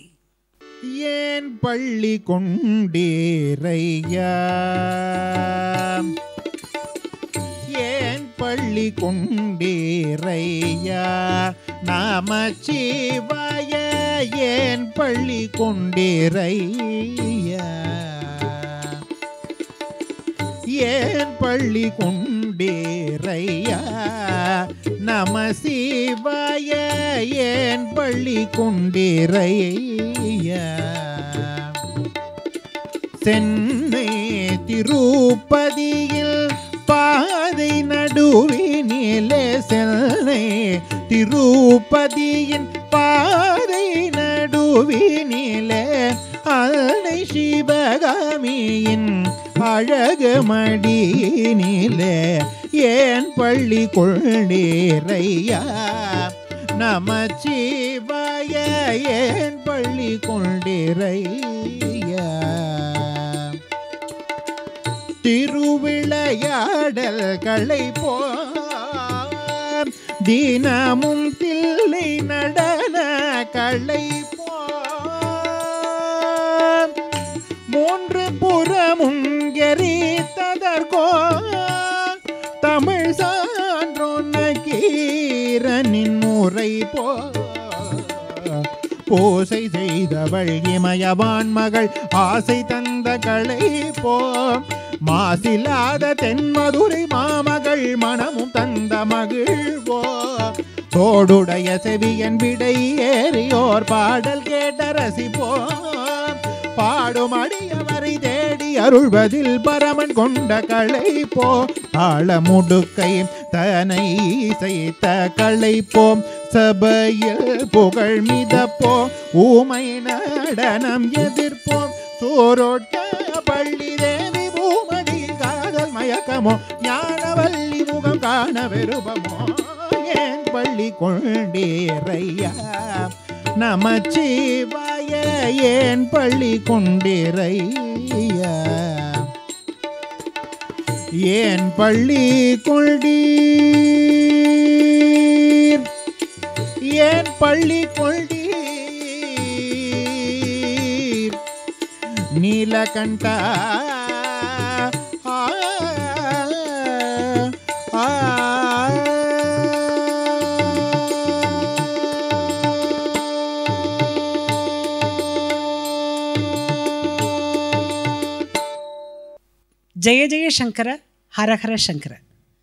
ஏன் பள்ளி கொண்டீரையா ஏன் பள்ளி கொண்டீரையா நமச்சிவாய ஏன் பள்ளி கொண்டீரையா ஏன் பள்ளி கொண்டீரையா நம சிவாய ஏன் பள்ளி கொண்டீரையா சென்னை திருப்பதியில் பாதை நடுவினிலே சென்னை திருப்பதியின் பாதை நடுவினிலே அன்னை சிவகாமியின் அழகு மடியினிலே ஏன் பள்ளி கொண்டீரையா நமச்சிவாய ஏன் பள்ளி கொண்டிரையா திருவிளையாடல்களை போ தினமும் தில்லை நடன களை போ மூன்று புறமும் எரித்ததற்கோ தமிழ் சான்றோன்ன கீரனின் முறை போ பூசை செய்தவள் இமயவான் மகள் ஆசை தந்த களை போ மாசில்லாத தென்மதுரை மாமகள் மனமும் தந்த மகிழ்வோ தோடுடைய செவியன் விடை ஏறியோர் பாடல் கேட்ட ரசிப்போம் பாடும் அடியவரை தேடி அருள்வதில் பரமன் கொண்ட களை போ தாள முடுக்கை தனை இசைத்த களை போம் சபையில் புகழ் மிதப்போ ஊமை நடனம் எதிர்ப்போம் சூரோட்ட பள்ளி தேவி பூமடி காதல் மயக்கமோ ஞானவல்லி முகம் காண விருப்பமோ ஏன் பள்ளி கொண்டேரையா நமச்சிவாய ஏன் பள்ளி கொண்டேரையா ஏன் பள்ளி கொண்டீர் ஏன் பள்ளி கொண்டீர் நீலகண்டா ஆ, ஆ, ஜெய ஜெய சங்கர ஹரஹர சங்கர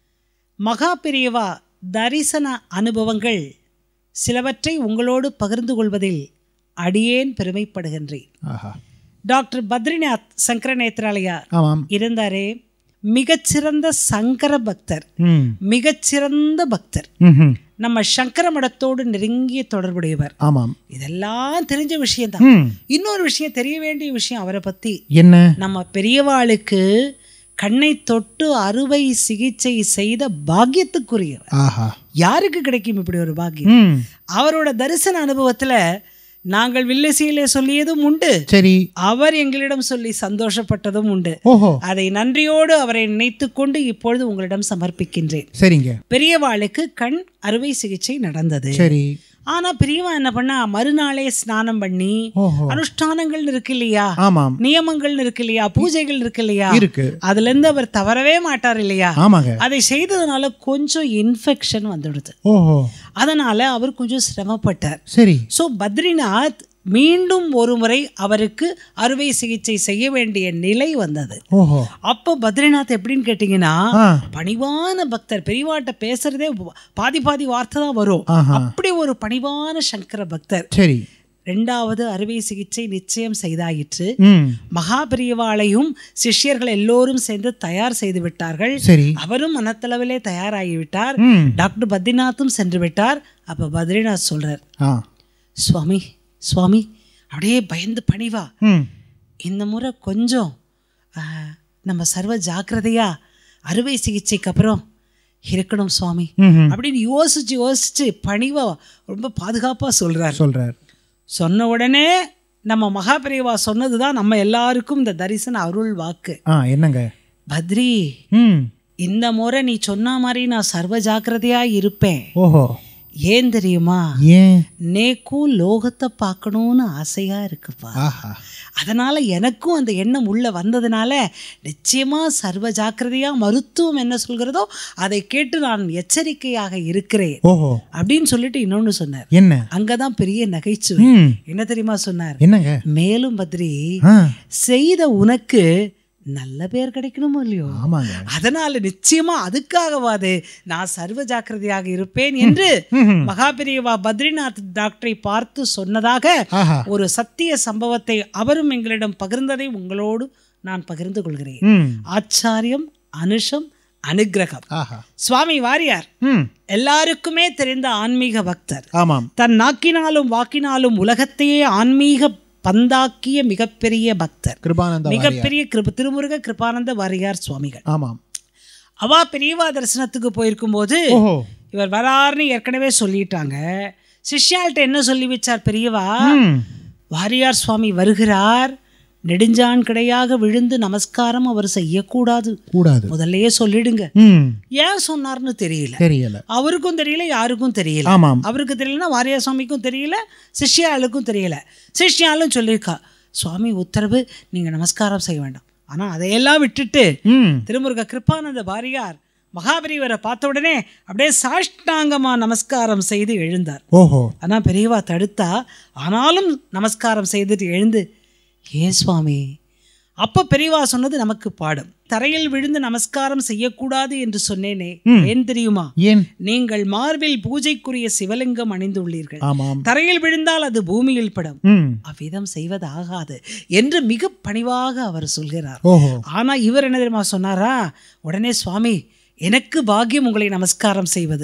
மகா பெரியவா தரிசன அனுபவங்கள் சிலவற்றை உங்களோடு பகிர்ந்து கொள்வதில் அடியேன் பெருமைப்படுகின்றேன் ஆஹா டாக்டர் பத்ரிநாத் சங்கர நேத்ராலயா ஆமாம் இருந்தாரே மிகச்சிறந்த சங்கர பக்தர் ம் மிகச்சிறந்த பக்தர் ம்ஹும். நம்ம சங்கர மடத்தோடு நெருங்கிய தொடர்புடையவர் ஆமாம் இதெல்லாம் தெரிஞ்ச விஷயம்தான் ம் இன்னொரு விஷயம் தெரிய வேண்டிய விஷயம் அவரை பத்தி என்ன நம்ம பெரியவாளுக்கு கண்ணை தொட்டு அறுவை சிகிச்சை செய்த பாக்கியத்துக்குரியவர் ஆஹா யாருக்கு கிடைக்கும் இப்படி ஒரு பாக்கியம் ம் அவரோட தரிசன அனுபவத்துல நாங்கள் வில்லிசையிலே சொல்லியதும் உண்டு சரி அவர் எங்களிடம் சொல்லி சந்தோஷப்பட்டதும் உண்டு ஓஹோ அதை நன்றியோடு அவரை நினைத்துக் கொண்டு இப்பொழுது உங்களிடம் சமர்ப்பிக்கின்றேன் சரிங்க பெரியவாளுக்கு கண் அறுவை சிகிச்சை நடந்தது சரி ஆனா பெரியவா என்ன பண்ணா மறுநாளே ஸ்நானம் பண்ணி ஓஹோ அனுஷ்டானங்கள் இருக்கு இல்லையா ஆமாம் நியமங்கள் இருக்கு இல்லையா பூஜைகள் இருக்கு இல்லையா இருக்கு அதுல இருந்து அவர் தவறவே மாட்டார் இல்லையா ஆமாங்க அதை செய்ததுனால கொஞ்சம் இன்ஃபெக்ஷன் வந்துடுது ஓஹோ அதனால அவர் கொஞ்சம் சிரமப்பட்டார் சரி ஸோ பத்ரிநாத் மீண்டும் ஒரு முறை அவருக்கு அறுவை சிகிச்சை செய்ய வேண்டிய நிலை வந்தது ஓஹோ அப்போ பத்ரிநாத் எப்படின்னு கேட்டிங்கன்னா ஆ பணிவான பக்தர் பெரியவாட்ட பேசுறதே பாதி பாதி வார்த்தை தான் வரும் ஆஹா அப்படி ஒரு பணிவான சங்கர பக்தர் சரி ரெண்டாவது அறுவை சிகிச்சை நிச்சயம் செய்தாயிற்று ம் மகாபிரியவாளையும் சிஷ்யர்கள் எல்லோரும் சேர்ந்து தயார் செய்து விட்டார்கள் சரி அவரும் மனத்தளவிலே தயாராகிவிட்டார் ம் டாக்டர் பத்ரிநாத்தும் சென்று விட்டார் அப்ப பத்ரிநாத் சொல்றார் ஆ சுவாமி சுவாமி அப்படியே பயந்து பணிவா ம் இந்த முறை கொஞ்சம் ஆ, நம்ம சர்வ ஜாக்கிரதையா அறுவை சிகிச்சைக்கு அப்புறம் இருக்கணும் சுவாமி ம்ஹும். அப்படின்னு யோசிச்சு யோசிச்சு பணிவா ரொம்ப பாதுகாப்பா சொல்றார் சொல்றார் சொன்ன உடனே நம்ம மகாபிரிவா சொன்னதுதான் நம்ம எல்லாருக்கும் இந்த தரிசன அருள் வாக்கு ஆ என்னங்க பத்ரி ம் இந்த முறை நீ சொன்ன மாதிரி நான் சர்வ ஜாக்கிரதையா இருப்பேன் ஓஹோ ஏன் தெரியுமா ஏன் நேக்கும் லோகத்தை பார்க்கணும்னு ஆசையா இருக்குப்பா ஆஹா அதனால எனக்கும் அந்த எண்ணம் உள்ள வந்ததுனால நிச்சயமா சர்வ ஜாக்கிரதையா மருத்துவம் என்ன சொல்கிறதோ அதை கேட்டு நான் எச்சரிக்கையாக இருக்கிறேன் ஓஹோ அப்படின்னு சொல்லிட்டு இன்னொன்னு சொன்னார் என்ன அங்கதான் பெரிய நகைச்சுவை ம் என்ன தெரியுமா சொன்னார் என்னங்க மேலும் பத்ரி ஆ செய்த உனக்கு நல்ல பேர் கிடைக்கணுமோ இல்லையோ ஆமாங்க அதனால நிச்சயமா அதுக்காகவாது நான் சர்வ ஜாக்கிரதையாக இருப்பேன் என்று ம்ஹும். மகாபிரியவா பத்ரிநாத் டாக்டரை பார்த்து சொன்னதாக ஆஹா ஒரு சத்திய சம்பவத்தை அவரும் எங்களிடம் பகிர்ந்ததை உங்களோடு நான் பகிர்ந்து கொள்கிறேன் ம் ஆச்சாரியம் அனுஷம் அனுக்கிரகம் ஆஹா சுவாமி வாரியார் ம் எல்லாருக்குமே தெரிந்த ஆன்மீக பக்தர் ஆமாம் தன் நாக்கினாலும் வாக்கினாலும் உலகத்தையே ஆன்மீக பந்தாக்கிய மிகப்பெரிய பக்தர் கிருபானந்த வாரியார். மிகப்பெரிய கிருப திருமுருக கிருபானந்த வாரியார் சுவாமிகள் ஆமாம் அவா பெரியவா தரிசனத்துக்கு போயிருக்கும்போது ஓஹோ இவர் வராருன்னு ஏற்கனவே சொல்லிட்டாங்க சிஷ்யாள்கிட்ட என்ன சொல்லி வச்சார் பெரியவா ம் வாரியார் சுவாமி வருகிறார் நெடுஞ்சான் கிடையாக விழுந்து நமஸ்காரம் அவர் செய்யக்கூடாது கூடாது முதல்லயே சொல்லிடுங்க ம் ஏன் சொன்னார்னு தெரியல தெரியல அவருக்கும் தெரியல யாருக்கும் தெரியல ஆமாம் அவருக்கு தெரியலனா வாரியார் சுவாமிக்கும் தெரியல சிஷ்யாளுக்கும் தெரியல சிஷ்யாலும் சொல்லியிருக்கா சுவாமி உத்தரவு நீங்க நமஸ்காரம் செய்ய வேண்டாம் ஆனா அதையெல்லாம் விட்டுட்டு ம் திருமுருக கிருப்பானந்த வாரியார் மகாபரிவரை பார்த்த உடனே அப்படியே சாஷ்டாங்கமா நமஸ்காரம் செய்து எழுந்தார் ஓஹோ ஆனா பெரியவா தடுத்தா ஆனாலும் நமஸ்காரம் செய்துட்டு எழுந்து ஏன் சுவாமி அப்ப பெரியவா சொன்னது நமக்கு பாடம் தரையில் விழுந்து நமஸ்காரம் செய்யக்கூடாது என்று சொன்னேனே ஏன் தெரியுமா ஏன் நீங்கள் மார்பில் பூஜைக்குரிய சிவலிங்கம் அணிந்துள்ளீர்கள் ஆமாம் தரையில் விழுந்தால் அது பூமியில் படும் ம் அவ்விதம் செய்வதாகாது என்று மிக பணிவாக அவர் சொல்கிறார் ஓஹோ ஆனா இவர் என்ன தெரியுமா சொன்னாரா உடனே சுவாமி எனக்கு பாக்கியம் உங்களை நமஸ்காரம் செய்வது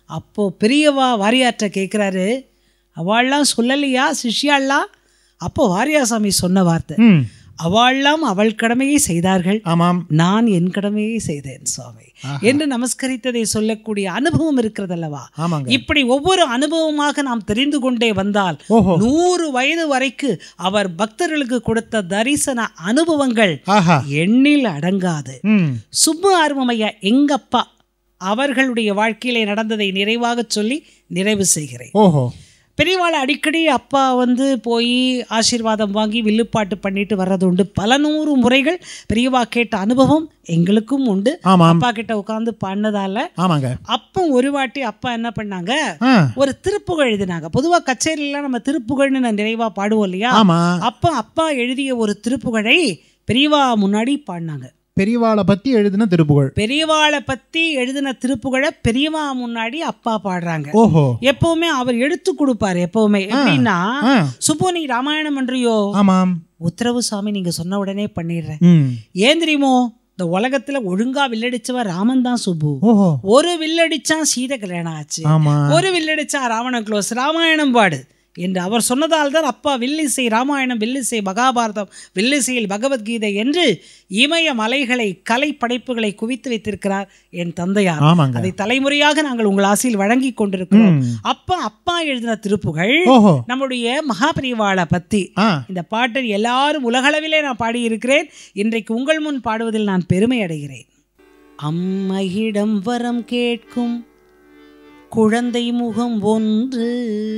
அப்போ பெரியவா வாரியார்ட்ட கேட்குறாரு அவள்லாம் சொல்லலையா சிஷ்யாள்லாம் அப்போ வாரியாசாமி சொன்ன வார்த்தை ம் அவள்லாம் அவள் கடமையை செய்தார்கள் ஆமாம் நான் என் கடமையை செய்தேன் சுவாமி என்று நமஸ்கரித்ததை சொல்லக்கூடிய அனுபவம் இருக்கிறதல்லவா ஆமாங்க இப்படி ஒவ்வொரு அனுபவமாக நாம் தெரிந்து கொண்டே வந்தால் ஓஹோ நூறு வயது வரைக்கு அவர் பக்தர்களுக்கு கொடுத்த தரிசன அனுபவங்கள் ஆஹா எண்ணில் அடங்காது ம் சுப்பு ஆர்வமையா எங்கப்பா அவர்களுடைய வாழ்க்கையிலே நடந்ததை நிறைவாக சொல்லி நிறைவு செய்கிறேன் ஓஹோ பெரியவாளை அடிக்கடி அப்பா வந்து போய் ஆசீர்வாதம் வாங்கி வில்லுப்பாட்டு பண்ணிட்டு வர்றது உண்டு பல நூறு முறைகள் பெரியவா கேட்ட அனுபவம் எங்களுக்கும் உண்டு ஆமாம் அப்பா கிட்ட உட்காந்து பாடினதால ஆமாங்க அப்போ ஒரு வாட்டி அப்பா என்ன பண்ணாங்க ஆ ஒரு திருப்புகழ் எழுதினாங்க பொதுவாக கச்சேரியில நம்ம திருப்புகழ்னு நான் நிறைவா பாடுவோம் இல்லையா ஆமா அப்போ அப்பா எழுதிய ஒரு திருப்புகழை பெரியவா முன்னாடி பாடினாங்க பெரியவாளை பத்தி எழுதின திருப்புகழ் பெரியவாளை பத்தி எழுதின திருப்புகழை பெரியவா முன்னாடி அப்பா பாடுறாங்க ஓஹோ எப்பவுமே அவர் எடுத்து கொடுப்பாரு எப்பவுமே எப்படின்னா ஆ சுப்பு நீ ராமாயணம் பண்றியோ ஆமாம் உத்தரவு சாமி நீங்க சொன்ன உடனே பண்ணிடுறேன் ம் ஏன் தெரியுமோ இந்த உலகத்துல ஒழுங்கா வில்லடிச்சவ ராமன் தான் சுப்பு ஓஹோ ஒரு வில்லடிச்சான் சீதை கல்யாணம் ஆச்சு ஆமா ஒரு வில்லடிச்சான் ராவணன் க்ளோஸ் ராமாயணம் பாடு என்று அவர் சொன்னதால் தான் அப்பா வில்லிசை ராமாயணம் வில்லிசை மகாபாரதம் வில்லிசையில் பகவத்கீதை என்று இமய மலைகளை கலை படைப்புகளை குவித்து வைத்திருக்கிறார் என் தந்தையார் ஆமாங்க அதை தலைமுறையாக நாங்கள் உங்கள் ஆசையில் வழங்கி கொண்டிருக்கிறோம் ம். அப்பா அப்பா எழுதின திருப்புகள் ஓஹோ நம்முடைய மகாபிரிவாளை பத்தி ஆ இந்த பாட்டை எல்லாரும் உலகளவிலே நான் பாடியிருக்கிறேன் இன்றைக்கு உங்கள் முன் பாடுவதில் நான் பெருமை அடைகிறேன் அம்மையிடம் வரம் கேட்கும் குழந்தை முகம் ஒன்று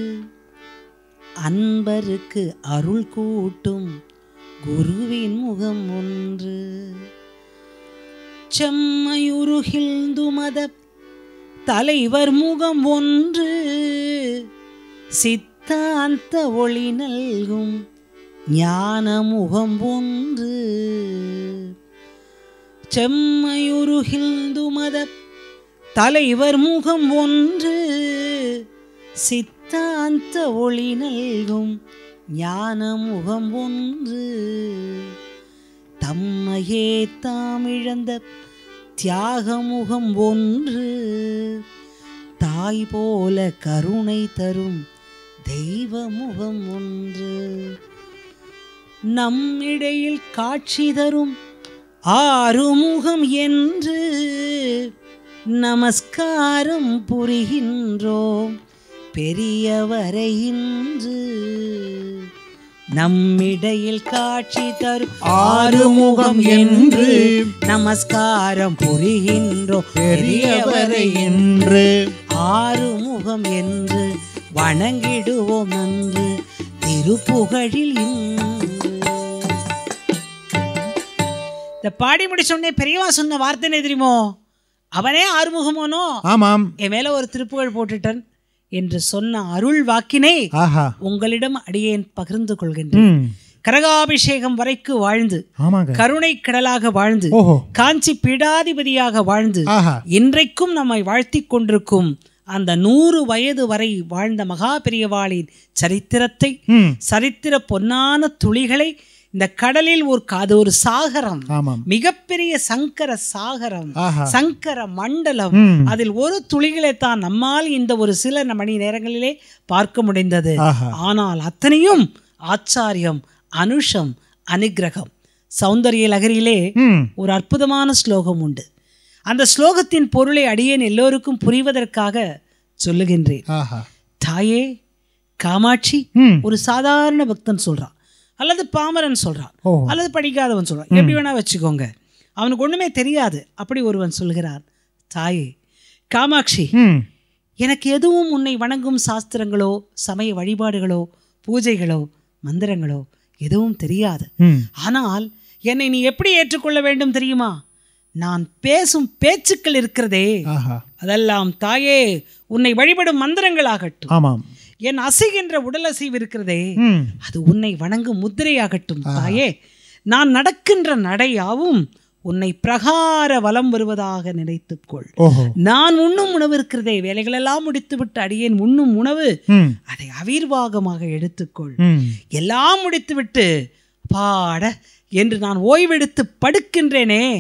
அன்பருக்கு அருள் கூட்டும் குருவின் முகம் ஒன்று செம்மையுருகிழ்ந்து மத தலைவர் முகம் ஒன்று சித்தாந்த ஒளி நல்கும் ஞான முகம் ஒன்று செம்மையுருகிழ்ந்து மத தலைவர் முகம் ஒன்று சித்தாந்த ஒளி நல்கும் ஞான முகம் ஒன்று தம்மையே தாமிழந்த தியாக முகம் ஒன்று தாய் போல கருணை தரும் தெய்வ முகம் ஒன்று நம்மிடையில் காட்சி தரும் ஆறுமுகம் என்று நமஸ்காரம் புரிகின்றோம் பெரியவரை இன்று நம்மிடையில் காட்சி தரும் ஆறுமுகம் என்று நமஸ்காரம் புரிகின்றோம் பெரியவரை என்று ஆறுமுகம் என்று வணங்கிடுவோம் நன்று திருப்புகழில் இன்று இந்த பாடி முடிச்சோடனே பெரியவா சொன்ன வார்த்தை என்ன தெரியுமோ அவனே ஆறுமுகமோனோ ஆமாம் என் மேல ஒரு திருப்புகழ் போட்டுட்டன் என்று சொன்ன அருள் வாக்கினை ஆஹா உங்களிடம் அடியேன் பகிர்ந்து கொள்கின்றேன் ம் கரகாபிஷேகம் வரைக்கு வாழ்ந்து ஆமாங்க கருணை கடலாக வாழ்ந்து ஓஹோ காஞ்சி பீடாதிபதியாக வாழ்ந்து ஆஹா இன்றைக்கும் நம்மை வாழ்த்திக் கொண்டிருக்கும் அந்த நூறு வயது வரை வாழ்ந்த மகா பெரியவாளின் சரித்திரத்தை ம் சரித்திர பொன்னான துளிகளை இந்த கடலில் ஒரு க- அது ஒரு சாகரம் ஆமாம் மிகப்பெரிய சங்கர சாகரம் ஆஹா சங்கர மண்டலம் ம் அதில் ஒரு துளிகளை தான் நம்மால் இந்த ஒரு சில மணி நேரங்களிலே பார்க்க முடிந்தது ஆஹா ஆனால் அத்தனையும் ஆச்சாரியம் அனுஷம் அனுக்கிரகம் சௌந்தரிய லகரியிலே ம் ஒரு அற்புதமான ஸ்லோகம் உண்டு அந்த ஸ்லோகத்தின் பொருளை அடியேன் எல்லோருக்கும் புரிவதற்காக சொல்லுகின்றேன் ஆஹா தாயே காமாட்சி ம் ஒரு சாதாரண பக்தன் சொல்றான் அல்லது பாமரன் சொல்றான் ஓ அல்லது படிக்காதவன் சொல்றான் எப்படி வேணா வச்சுக்கோங்க அவனுக்கு ஒண்ணுமே தெரியாது அப்படி ஒருவன் சொல்கிறான் தாயே காமாட்சி ம் எனக்கு எதுவும் உன்னை வணங்கும் சாஸ்திரங்களோ சமய வழிபாடுகளோ பூஜைகளோ மந்திரங்களோ எதுவும் தெரியாது ம் ஆனால் என்னை நீ எப்படி ஏற்றுக்கொள்ள வேண்டும் தெரியுமா நான் பேசும் பேச்சுக்கள் இருக்கிறதே ஆஹா அதெல்லாம் தாயே உன்னை வழிபடும் மந்திரங்களாகட்டும் ஆமாம் என் அசைகின்ற உடலசைவு இருக்கிறதே ம் அது உன்னை வணங்கும் முத்திரையாகட்டும் தாயே நான் நடக்கின்ற நடையாவும் உன்னை பிரகார வலம் வருவதாக நினைத்துக்கொள் ஓஹோ நான் உண்ணும் உணவு இருக்கிறதே வேலைகளெல்லாம் முடித்துவிட்டு அடியேன் உண்ணும் உணவு ம் அதை அவிர்வாகமாக எடுத்துக்கொள் ம் எல்லாம் முடித்துவிட்டு பாட என்று நான் ஓய்வெடுத்து படுக்கின்றேனே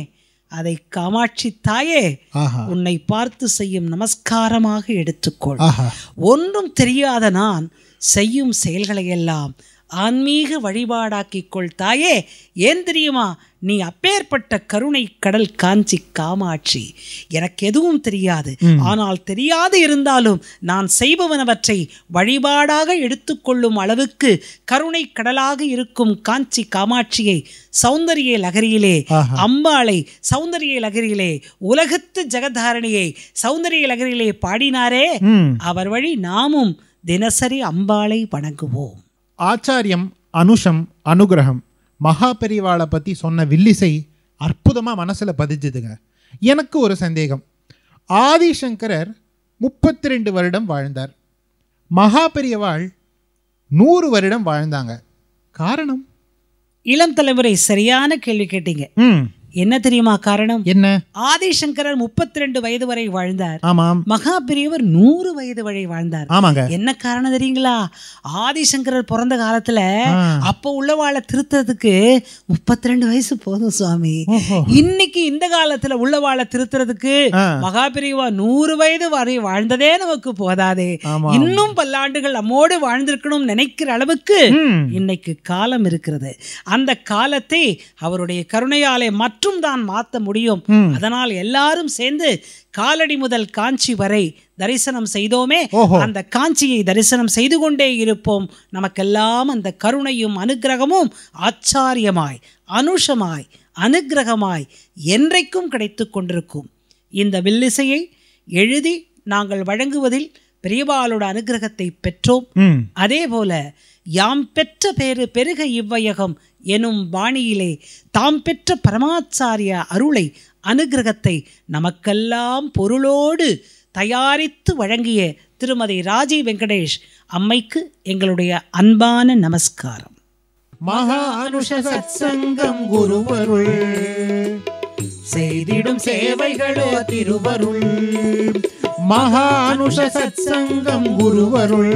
அதை காமாட்சி தாயே ஆஹா உன்னை பார்த்து செய்யும் நமஸ்காரமாக எடுத்துக்கொள் ஆஹா ஒன்றும் தெரியாத நான் செய்யும் செயல்களையெல்லாம் ஆன்மீக வழிபாடாக்கிக் கொள் தாயே ஏன் தெரியுமா நீ அப்பேற்பட்ட கருணை கடல் காஞ்சி காமாட்சி எனக்கு எதுவும் தெரியாது ஆனால் தெரியாது இருந்தாலும் நான் செய்பவனவற்றை வழிபாடாக எடுத்துக்கொள்ளும் அளவுக்கு கருணை கடலாக இருக்கும் காஞ்சி காமாட்சியை சௌந்தரிய லகரியிலே ஆஹா. அம்பாளை சௌந்தரிய லகரியிலே உலகத்து ஜெகதாரணியை சௌந்தரிய லகரியிலே பாடினாரே ம் அவர் வழி நாமும் தினசரி அம்பாளை வணங்குவோம் ஆச்சாரியம் அனுஷம் அனுகிரகம் மகா பெரிவாளை பற்றி சொன்ன வில்லிசை அற்புதமாக மனசில் பதிஞ்சுதுங்க எனக்கு ஒரு சந்தேகம் ஆதிசங்கரர் முப்பத்தி ரெண்டு வருடம் வாழ்ந்தார் மகா பெரியவாள் நூறு வருடம் வாழ்ந்தாங்க காரணம் இளம் தலைமுறை சரியான கேள்வி கேட்டீங்க ம் என்ன தெரியுமா காரணம் என்ன ஆதிசங்கரர் முப்பத்தி ரெண்டு வயது வரை வாழ்ந்தார் ஆமாம் மகா பெரியவர் நூறு வயது வரை வாழ்ந்தார் ஆமாங்க என்ன காரணம் தெரியுங்களா ஆதிசங்கரர் பிறந்த காலத்துல ஆ. அப்ப உள்ளவாளை திருத்தறதுக்கு முப்பத்தி ரெண்டு வயசு போதும் சுவாமி ஓஹோ இன்னைக்கு இந்த காலத்துல உள்ளவாளை திருத்துறதுக்கு ஆ. மகா பெரியவா நூறு வயது வரை வாழ்ந்ததே நமக்கு போதாதே ஆமா இன்னும் பல்லாண்டுகள் நம்மோடு வாழ்ந்திருக்கணும் நினைக்கிற அளவுக்கு ம் இன்னைக்கு காலம் இருக்கிறது அந்த காலத்தை அவருடைய கருணையாலே மற்றும் தான் மாற்ற முடியும் ம். அதனால் எல்லாரும் சேர்ந்து காலடி முதல் காஞ்சி வரை தரிசனம் செய்தோமே ஓஹோ. அந்த காஞ்சியை தரிசனம் செய்து கொண்டே இருப்போம் நமக்கெல்லாம் அந்த கருணையும் அனுக்கிரகமும் ஆச்சாரியமாய் அனுஷமாய் அனுக்கிரகமாய் என்றைக்கும் கிடைத்து கொண்டிருக்கும் இந்த வில்லிசையை எழுதி நாங்கள் வழங்குவதில் பெரியவாளோட அனுக்கிரகத்தை பெற்றோம் ம் அதே போல யாம் பெற்ற பேரு பெருக இவ்வையகம் எனும் பாணியிலே தாம் பெற்ற பரமாச்சாரிய அருளை அனுகிரகத்தை நமக்கெல்லாம் பொருளோடு தயாரித்து வழங்கிய திருமதி ராஜி வெங்கடேஷ் அம்மைக்கு எங்களுடைய அன்பான நமஸ்காரம் மகா அனுஷ சத்சங்கம் குருவருள் செய்திடும் சேவைகளோ திருவருள் மகா அனுஷ சத்சங்கம் குருவருள்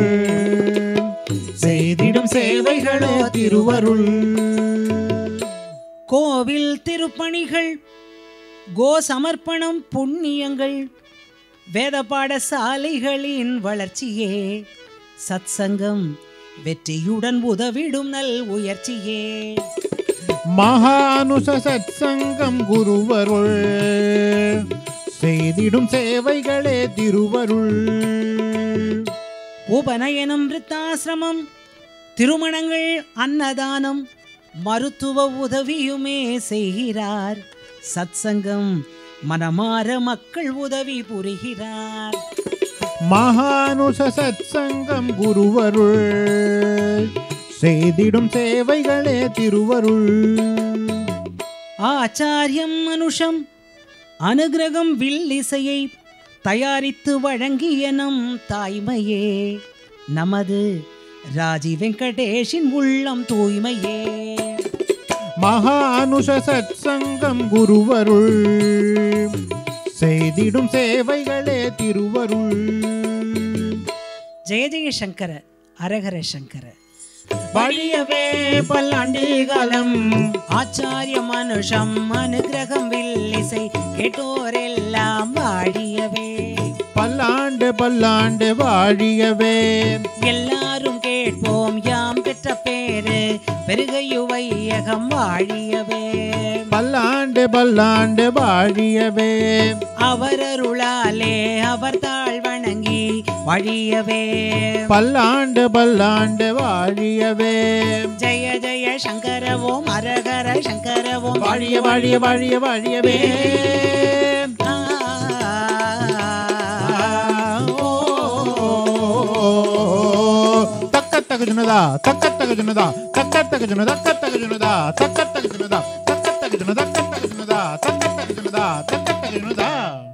செய்திடும் சேவைகளோ திருவருள் கோவில் திருப்பணிகள் கோ சமர்ப்பணம் புண்ணியங்கள் வேத பாடசாலைகளின் வளர்ச்சியே சத்சங்கம் வெற்றியுடன் உதவிடும் நல் உயர்ச்சியே மகா அனுஷ சத்சங்கம் குருவருள் செய்திடும் சேவைகளே திருவருள் உபநயனம் விருத்தாசிரமம் திருமணங்கள் அன்னதானம் மருத்துவ உதவியுமே செய்கிறார் சத்சங்கம் மனமாற மக்கள் உதவி புரிகிறார் மகானுஷ சத்சங்கம் குருவருள் செய்திடும் சேவைகளே திருவருள் ஆச்சாரியம் மனுஷம் அனுகிரகம் வில்லிசையை தயாரித்து வழங்கிய நம் தாய்மையே நமது ராஜி வெங்கடேஷின் உள்ளம் தூய்மையே மகானுஷ சத்சங்கம் குருவருள் செய்திடும் சேவைகளே திருவருள் ஜெய ஜெய சங்கர அரகர சங்கர வழியவே பல்லாண்டு காலம் ஆச்சாரிய மனுஷம் அனுகிரகம் வில்லிசை கேட்டோரெல்லாம் வாழியவே பல்லாண்டு பல்லாண்டு வாழியவே எல்லாரும் கேட்போம் யாம் பெற்ற பேரு பெருகையுவையகம் வாழியவே பல்லாண்டு பல்லாண்டு வாழியவே அவர் அருளாலே அவர் தாழ் வணங்கி வழியவே பல்லாண்டு பல்லாண்டு வாழியவே ஜெய ஜெய சங்கரவோம் அரகர சங்கரவோம் வாழிய வாழிய வாழிய வாழியவே ஆ, தக்க தக ஜுனதா தக்க தக ஜுனதா தக்க தக ஜுனதா தக்க தக ஜுனதா தக்க தக ஜுனதா தக்க தக ஜுனதா தக்க தக ஜுனதா தக்க தக ஜுனதா தக்க தக ஜுனதா